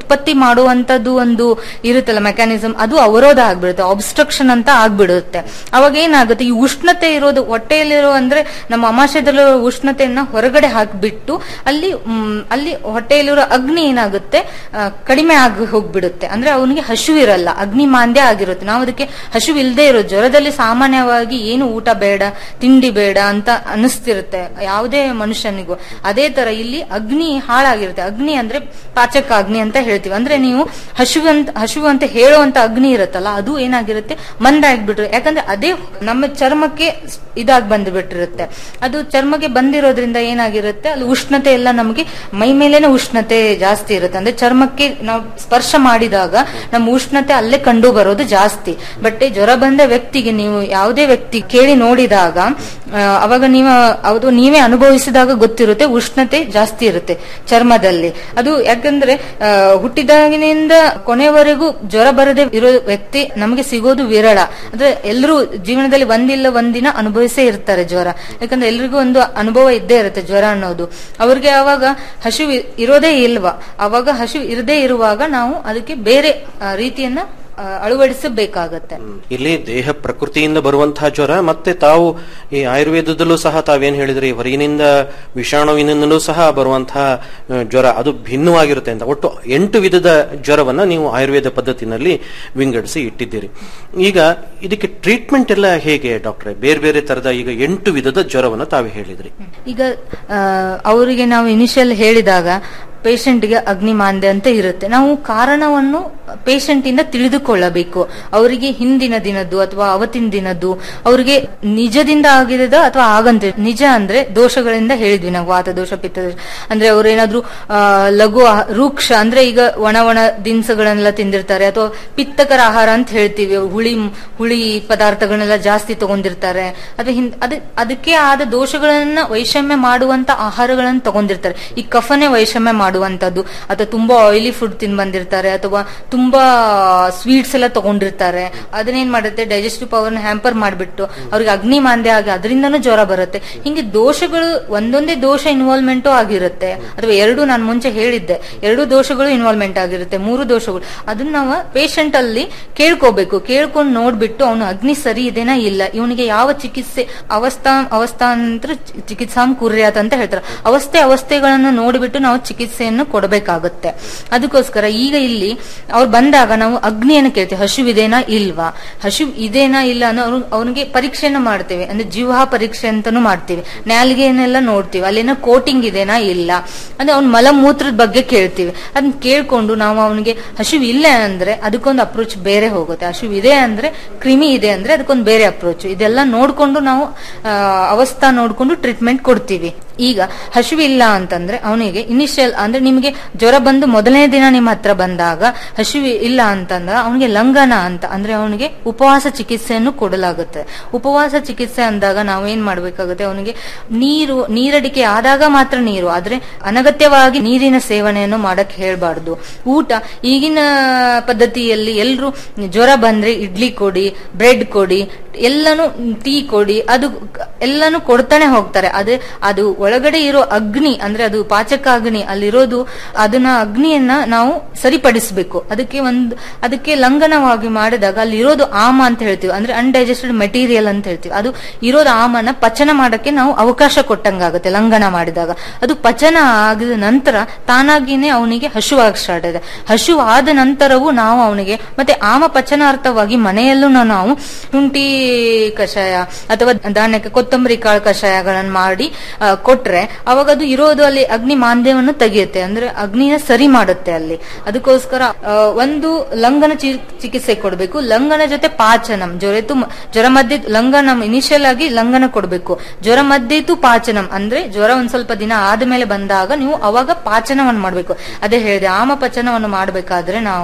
ಉತ್ಪತ್ತಿ ಮಾಡುವಂತದ್ದು ಒಂದು ಇರುತ್ತಲ್ಲ ಮೆಕ್ಯಾನಿಸಮ್ ಅದು ಅವರೋಧ ಆಗ್ಬಿಡುತ್ತೆ ಆಬ್ಸ್ಟ್ರಕ್ಷನ್ ಅಂತ ಆಗ್ಬಿಡುತ್ತೆ ಅವಾಗ ಏನಾಗುತ್ತೆ ಈ ಉಷ್ಣತೆ ಇರೋದು ಹೊಟ್ಟೆಯಲ್ಲಿರೋ ಅಂದ್ರೆ ನಮ್ಮ ಆಮಾಶಯದಲ್ಲಿರೋ ಉಷ್ಣತೆಯನ್ನ ಹೊರಗಡೆ ಹಾಕ್ಬಿಟ್ಟು ಅಲ್ಲಿ ಮ್, ಅಲ್ಲಿ ಹೊಟ್ಟೆಯಲ್ಲಿರೋ ಅಗ್ನಿ ಏನಾಗುತ್ತೆ ಆ, ಕಡಿಮೆ ಆಗಿ ಹೋಗ್ಬಿಡುತ್ತೆ ಅಂದ್ರೆ ಅವನಿಗೆ ಹಶು ಇರಲ್ಲ ಅಗ್ನಿ ಮಾಂದ್ಯ ಆಗಿರುತ್ತೆ ನಾವು ಅದಕ್ಕೆ ಹಶು ಇಲ್ಲದೆ ಇರೋ ಜ್ವರದಲ್ಲಿ ಸಾಮಾನ್ಯವಾಗಿ ಏನು ಊಟ ಬೇಡ ತಿಂಡಿ ಬೇಡ ಅಂತ ಅನಿಸ್ತಿರುತ್ತೆ ಯಾವುದೇ ಮನುಷ್ಯನಿಗೂ ಅದೇ ತರ ಇಲ್ಲಿ ಅಗ್ನಿ ಹಾಳಾಗಿರುತ್ತೆ ಅಗ್ನಿ ಅಂದ್ರೆ ಪಾಚಕ ಅಗ್ನಿ ಅಂತ ಹೇಳ್ತೀವಿ ಅಂದ್ರೆ ನೀವು ಹಶು ಅಂತ ಹಶು ಅಂತ ಹೇಳುವಂತ ಅಗ್ನಿ ಇರುತ್ತಲ್ಲ ಅದು ಏನಾಗಿರುತ್ತೆ ಮಂದ ಆಗ್ಬಿಟ್ರು ಯಾಕಂದ್ರೆ ಅದೇ ನಮ್ಮ ಚರ್ಮಕ್ಕೆ ಇದಾಗಿ ಬಂದ್ಬಿಟ್ಟಿರುತ್ತೆ ಅದು ಚರ್ಮಕ್ಕೆ ಬಂದಿರೋದ್ರಿಂದ ಏನಾಗಿರುತ್ತೆ ಅಲ್ಲಿ ಉಷ್ಣತೆ ಎಲ್ಲ ನಮಗೆ ಮೈ ಮೇಲೇನೆ ಉಷ್ಣತೆ ಜಾಸ್ತಿ ಇರುತ್ತೆ ಅಂದ್ರೆ ಚರ್ಮಕ್ಕೆ ನಾವು ಸ್ಪರ್ಶ ಮಾಡಿದಾಗ ನಮ್ಮ ಉಷ್ಣತೆ ಅಲ್ಲೇ ಕಂಡು ಬರೋದು ಜಾಸ್ತಿ ಬಟ್ ಜ್ವರ ಬಂದ ವ್ಯಕ್ತಿಗೆ ನೀವು ಯಾವುದೇ ವ್ಯಕ್ತಿ ಕೇಳಿ ನೋಡಿದಾಗ ಆ, ಅವಾಗ ನೀವು ಅದು ನೀವೇ ಅನುಭವಿಸಿದಾಗ ಗೊತ್ತಿರುತ್ತೆ ಉಷ್ಣತೆ ಜಾಸ್ತಿ ಇರುತ್ತೆ ಚರ್ಮದಲ್ಲಿ ಅದು ಯಾಕಂದ್ರೆ ಆ, ಹುಟ್ಟಿದಾಗಿನಿಂದ ಕೊನೆವರೆಗೂ ಜ್ವರ ಬರದೆ ಇರೋ ವ್ಯಕ್ತಿ ನಮಗೆ ಸಿಗೋದು ವಿರಳ ಅಂದ್ರೆ ಎಲ್ಲರೂ ಜೀವನದಲ್ಲಿ ಒಂದಿಲ್ಲ ಒಂದಿನ ಅನುಭವಿಸೇ ಇರ್ತಾರೆ ಜ್ವರ ಯಾಕಂದ್ರೆ ಎಲ್ರಿಗೂ ಒಂದು ಅನುಭವ ಇದ್ದೇ ಇರುತ್ತೆ ಜ್ವರ ಅನ್ನೋದು ಅವ್ರಿಗೆ ಅವಾಗ ಹಸು ಇರೋದೇ ಇಲ್ವಾ ಅವಾಗ ಹಸು ಇರದೇ ಇರುವಾಗ ನಾವು ಅದಕ್ಕೆ ಬೇರೆ ಆ, ರೀತಿಯನ್ನ ಆ, ಅಳವಡಿಸಬೇಕಾಗತ್ತೆ ಇಲ್ಲಿ ದೇಹ ಪ್ರಕೃತಿಯಿಂದ ಬರುವಂತಹ ಜ್ವರ ಮತ್ತೆ ತಾವು ಈ ಆಯುರ್ವೇದದಲ್ಲೂ ಸಹ ತಾವೇನ್ ಹೇಳಿದ್ರಿ ಹೊರಗಿನಿಂದ ವಿಷಾಣುವಿನಿಂದಲೂ ಸಹ ಬರುವಂತಹ ಆ, ಜ್ವರ ಅದು ಭಿನ್ನವಾಗಿರುತ್ತೆ ಅಂತ ಒಟ್ಟು ಎಂಟು ವಿಧದ ಜ್ವರವನ್ನ ನೀವು ಆಯುರ್ವೇದ ಪದ್ಧತಿನಲ್ಲಿ ವಿಂಗಡಿಸಿ ಇಟ್ಟಿದ್ದೀರಿ ಈಗ ಇದಕ್ಕೆ ಟ್ರೀಟ್ಮೆಂಟ್ ಎಲ್ಲ ಹೇಗೆ ಡಾಕ್ಟ್ರೆ ಬೇರೆ ಬೇರೆ ತರದ ಈಗ ಎಂಟು ವಿಧದ ಜ್ವರವನ್ನ ತಾವು ಹೇಳಿದ್ರಿ ಈಗ ಆ, ಅವರಿಗೆ ನಾವು ಇನಿಷಿಯಲ್ ಹೇಳಿದಾಗ ಪೇಷಂಟ್ಗೆ ಅಗ್ನಿಮಾಂದ್ಯ ಅಂತ ಇರುತ್ತೆ ನಾವು ಕಾರಣವನ್ನು ಪೇಷಂಟ್ ಇಂದ ತಿಳಿದುಕೊಳ್ಳಬೇಕು ಅವರಿಗೆ ಹಿಂದಿನ ದಿನದ್ದು ಅಥವಾ ಅವತ್ತಿನ ದಿನದ್ದು ಅವರಿಗೆ ನಿಜದಿಂದ ಆಗಿದ ಅಥವಾ ಆಗಂತ ನಿಜ ಅಂದ್ರೆ ದೋಷಗಳಿಂದ ಹೇಳಿದ್ವಿ ನಾವು ವಾತ ದೋಷ ಪಿತ್ತ ದೋಷ ಅಂದ್ರೆ ಅವ್ರು ಏನಾದ್ರು ಆ, ಲಘು ಆಹ- ರೂಕ್ಷ ಅಂದ್ರೆ ಈಗ ಒಣ ಒಣ ದಿನಸುಗಳನ್ನೆಲ್ಲ ತಿಂದಿರ್ತಾರೆ ಅಥವಾ ಪಿತ್ತಕರ ಆಹಾರ ಅಂತ ಹೇಳ್ತೀವಿ ಹುಳಿ ಹುಳಿ ಪದಾರ್ಥಗಳನ್ನೆಲ್ಲ ಜಾಸ್ತಿ ತಗೊಂಡಿರ್ತಾರೆ ಅಥವಾ ಹಿಂ- ಅದ ಅದಕ್ಕೆ ಆದ ದೋಷಗಳನ್ನ ವೈಷಮ್ಯ ಮಾಡುವಂತ ಆಹಾರಗಳನ್ನು ತಗೊಂಡಿರ್ತಾರೆ ಈ ಕಫನೆ ವೈಷಮ್ಯ ಮಾಡುವಂತದ್ದು ಅಥವಾ ತುಂಬಾ ಆಯಿಲಿ ಫುಡ್ ತಿಂದ್ ಬಂದಿರ್ತಾರೆ ಅಥವಾ ತುಂಬಾ ಸ್ವೀಟ್ಸ್ ಎಲ್ಲ ತಗೊಂಡಿರ್ತಾರೆ ಅದನ್ನೇನ್ ಮಾಡುತ್ತೆ ಡೈಜೆಸ್ಟಿವ್ ಪವರ್ನ ಹ್ಯಾಂಪರ್ ಮಾಡ್ಬಿಟ್ಟು ಅವ್ರಿಗೆ ಅಗ್ನಿ ಮಾಂದ್ಯ ಆಗಿ ಅದರಿಂದನೂ ಜ್ವರ ಬರುತ್ತೆ ಹಿಂಗೆ ದೋಷಗಳು ಒಂದೊಂದೇ ದೋಷ ಇನ್ವಾಲ್ವ್ಮೆಂಟು ಆಗಿರುತ್ತೆ ಅಥವಾ ಎರಡು ನಾನು ಮುಂಚೆ ಹೇಳಿದ್ದೆ ಎರಡು ದೋಷಗಳು ಇನ್ವಾಲ್ವ್ಮೆಂಟ್ ಆಗಿರುತ್ತೆ ಮೂರು ದೋಷಗಳು ಅದನ್ನ ನಾವು ಪೇಷಂಟ್ ಅಲ್ಲಿ ಕೇಳ್ಕೋಬೇಕು ಕೇಳ್ಕೊಂಡು ನೋಡ್ಬಿಟ್ಟು ಅವನು ಅಗ್ನಿ ಸರಿ ಇದೆನಾ ಇಲ್ಲ ಇವನಿಗೆ ಯಾವ ಚಿಕಿತ್ಸೆ ಅವಸ್ಥಾ ಅವಸ್ಥಾಂತರ ಚಿಕಿತ್ಸಾಂ ಕುರ್ಯಾತ್ ಅಂತ ಹೇಳ್ತಾರೆ ಅವಸ್ಥೆ ಅವಸ್ಥೆಗಳನ್ನು ನೋಡಿಬಿಟ್ಟು ನಾವು ಚಿಕಿತ್ಸೆಯನ್ನು ಕೊಡಬೇಕಾಗುತ್ತೆ ಅದಕ್ಕೋಸ್ಕರ ಈಗ ಇಲ್ಲಿ ಅವ್ರು ಬಂದಾಗ ನಾವು ಅಗ್ನಿಯನ್ನು ಕೇಳ್ತೇವೆ ಹಸುವಿದೇನಾ ಇಲ್ವಾ ಹಸು ಇದೇನಾ ಇಲ್ಲ ಅನ್ನೋ ಅವ್ರು ಅವನಿಗೆ ಪರೀಕ್ಷೆಯನ್ನು ಮಾಡ್ತೇವೆ ಅಂದ್ರೆ ಜೀವ ಪರೀಕ್ಷೆ ಅಂತಾನು ಮಾಡ್ತೀವಿ ನಾಲ್ಗೆಯನ್ನೆಲ್ಲ ನೋಡ್ತೀವಿ ಅಲ್ಲೇನೋ ಕೋಟಿಂಗ್ ಇದೆನಾ ಇಲ್ಲ ಅಂದ್ರೆ ಅವ್ನ ಮಲಮೂತ್ರದ ಬಗ್ಗೆ ಕೇಳ್ತೀವಿ ಅದನ್ನ ಕೇಳ್ಕೊಂಡು ನಾವು ಅವನಿಗೆ ಹಸಿವು ಇಲ್ಲ ಅಂದ್ರೆ ಅದಕ್ಕೊಂದು ಅಪ್ರೋಚ್ ಬೇರೆ ಹೋಗುತ್ತೆ ಹಸಿವು ಇದೆ ಅಂದ್ರೆ ಕ್ರಿಮಿ ಇದೆ ಅಂದ್ರೆ ಅದಕ್ಕೊಂದು ಬೇರೆ ಅಪ್ರೋಚ್ ಇದೆಲ್ಲ ನೋಡ್ಕೊಂಡು ನಾವು ಆ, ಅವಸ್ಥಾ ನೋಡ್ಕೊಂಡು ಟ್ರೀಟ್ಮೆಂಟ್ ಕೊಡ್ತೀವಿ ಈಗ ಹಸಿವಿಲ್ಲ ಅಂತಂದ್ರೆ ಅವನಿಗೆ ಇನಿಷಿಯಲ್ ಅಂದ್ರೆ ನಿಮಗೆ ಜ್ವರ ಬಂದು ಮೊದಲನೇ ದಿನ ನಿಮ್ಮ ಹತ್ರ ಬಂದಾಗ ಹಸಿವು ಇಲ್ಲ ಅಂತಂದ್ರೆ ಅವನಿಗೆ ಲಂಘನ ಅಂತ ಅಂದ್ರೆ ಅವನಿಗೆ ಉಪವಾಸ ಚಿಕಿತ್ಸೆಯನ್ನು ಕೊಡಲಾಗುತ್ತೆ ಉಪವಾಸ ಚಿಕಿತ್ಸೆ ಅಂದಾಗ ನಾವು ಏನ್ ಮಾಡ್ಬೇಕಾಗುತ್ತೆ ಅವನಿಗೆ ನೀರು ನೀರಡಿಕೆ ಆದಾಗ ಮಾತ್ರ ನೀರು ಆದ್ರೆ ಅನಗತ್ಯವಾಗಿ ನೀರಿನ ಸೇವನೆಯನ್ನು ಮಾಡಕ್ ಹೇಳ್ಬಾರ್ದು ಊಟ ಈಗಿನ ಪದ್ಧತಿಯಲ್ಲಿ ಎಲ್ರು ಜ್ವರ ಬಂದ್ರೆ ಇಡ್ಲಿ ಕೊಡಿ ಬ್ರೆಡ್ ಕೊಡಿ ಎಲ್ಲಾನು ಟೀ ಕೊಡಿ ಅದು ಎಲ್ಲಾನು ಕೊಡ್ತಾನೆ ಹೋಗ್ತಾರೆ ಅದೇ ಅದು ಒಳಗಡೆ ಇರೋ ಅಗ್ನಿ ಅಂದ್ರೆ ಅದು ಪಾಚಕ ಅಗ್ನಿ ಅಲ್ಲಿರೋದು ಅದನ್ನ ಅಗ್ನಿಯನ್ನ ನಾವು ಸರಿಪಡಿಸಬೇಕು ಅದಕ್ಕೆ ಒಂದು ಅದಕ್ಕೆ ಲಂಘನವಾಗಿ ಮಾಡಿದಾಗ ಅಲ್ಲಿ ಇರೋದು ಆಮ ಅಂತ ಹೇಳ್ತೀವಿ ಅಂದ್ರೆ ಅನ್ಡೈಜೆಸ್ಟೆಡ್ ಮೆಟೀರಿಯಲ್ ಅಂತ ಹೇಳ್ತೀವಿ ಅದು ಇರೋದು ಆಮನ ಪಚನ ಮಾಡಕ್ಕೆ ನಾವು ಅವಕಾಶ ಕೊಟ್ಟಂಗಾಗುತ್ತೆ ಲಂಘನ ಮಾಡಿದಾಗ ಅದು ಪಚನ ಆಗಿದ ನಂತರ ತಾನಾಗಿನೇ ಅವನಿಗೆ ಹಸುವಾಗಿ ಸ್ಟಾರ್ಟ್ ಇದೆ ಹಸು ಆದ ನಂತರವೂ ನಾವು ಅವನಿಗೆ ಮತ್ತೆ ಆಮ ಪಚನಾರ್ಥವಾಗಿ ಮನೆಯಲ್ಲೂ ನಾವು ಶುಂಠಿ ಕಷಾಯ ಅಥವಾ ಧಾನ್ಯಕ್ಕೆ ಕೊತ್ತಂಬರಿ ಕಾಳು ಕಷಾಯಗಳನ್ನು ಮಾಡಿ ಆ, ಕೊಟ್ರೆ ಅವಾಗ ಅದು ಇರೋದು ಅಲ್ಲಿ ಅಗ್ನಿ ಮಾಂದ್ಯವನ್ನು ತೆಗೆಯುತ್ತೆ ಅಂದ್ರೆ ಅಗ್ನಿನ ಸರಿ ಮಾಡುತ್ತೆ ಅಲ್ಲಿ ಅದಕ್ಕೋಸ್ಕರ ಆ, ಒಂದು ಲಂಘನ ಚಿ- ಚಿಕಿತ್ಸೆ ಕೊಡಬೇಕು ಲಂಘನ ಜೊತೆ ಪಾಚನಂ ಜ್ವರತು ಜ್ವರ ಮಧ್ಯೆ ಲಂಘನಂ ಇನಿಷಿಯಲ್ ಆಗಿ ಲಂಘನ ಕೊಡಬೇಕು ಜ್ವರ ಮಧ್ಯೆತು ಪಾಚನಂ ಅಂದ್ರೆ ಜ್ವರ ಒಂದ್ ಸ್ವಲ್ಪ ದಿನ ಆದ್ಮೇಲೆ ಬಂದಾಗ ನೀವು ಅವಾಗ ಪಾಚನವನ್ನು ಮಾಡಬೇಕು ಅದೇ ಹೇಳಿದೆ ಆಮ ಪಚನವನ್ನು ಮಾಡಬೇಕಾದ್ರೆ ನಾವು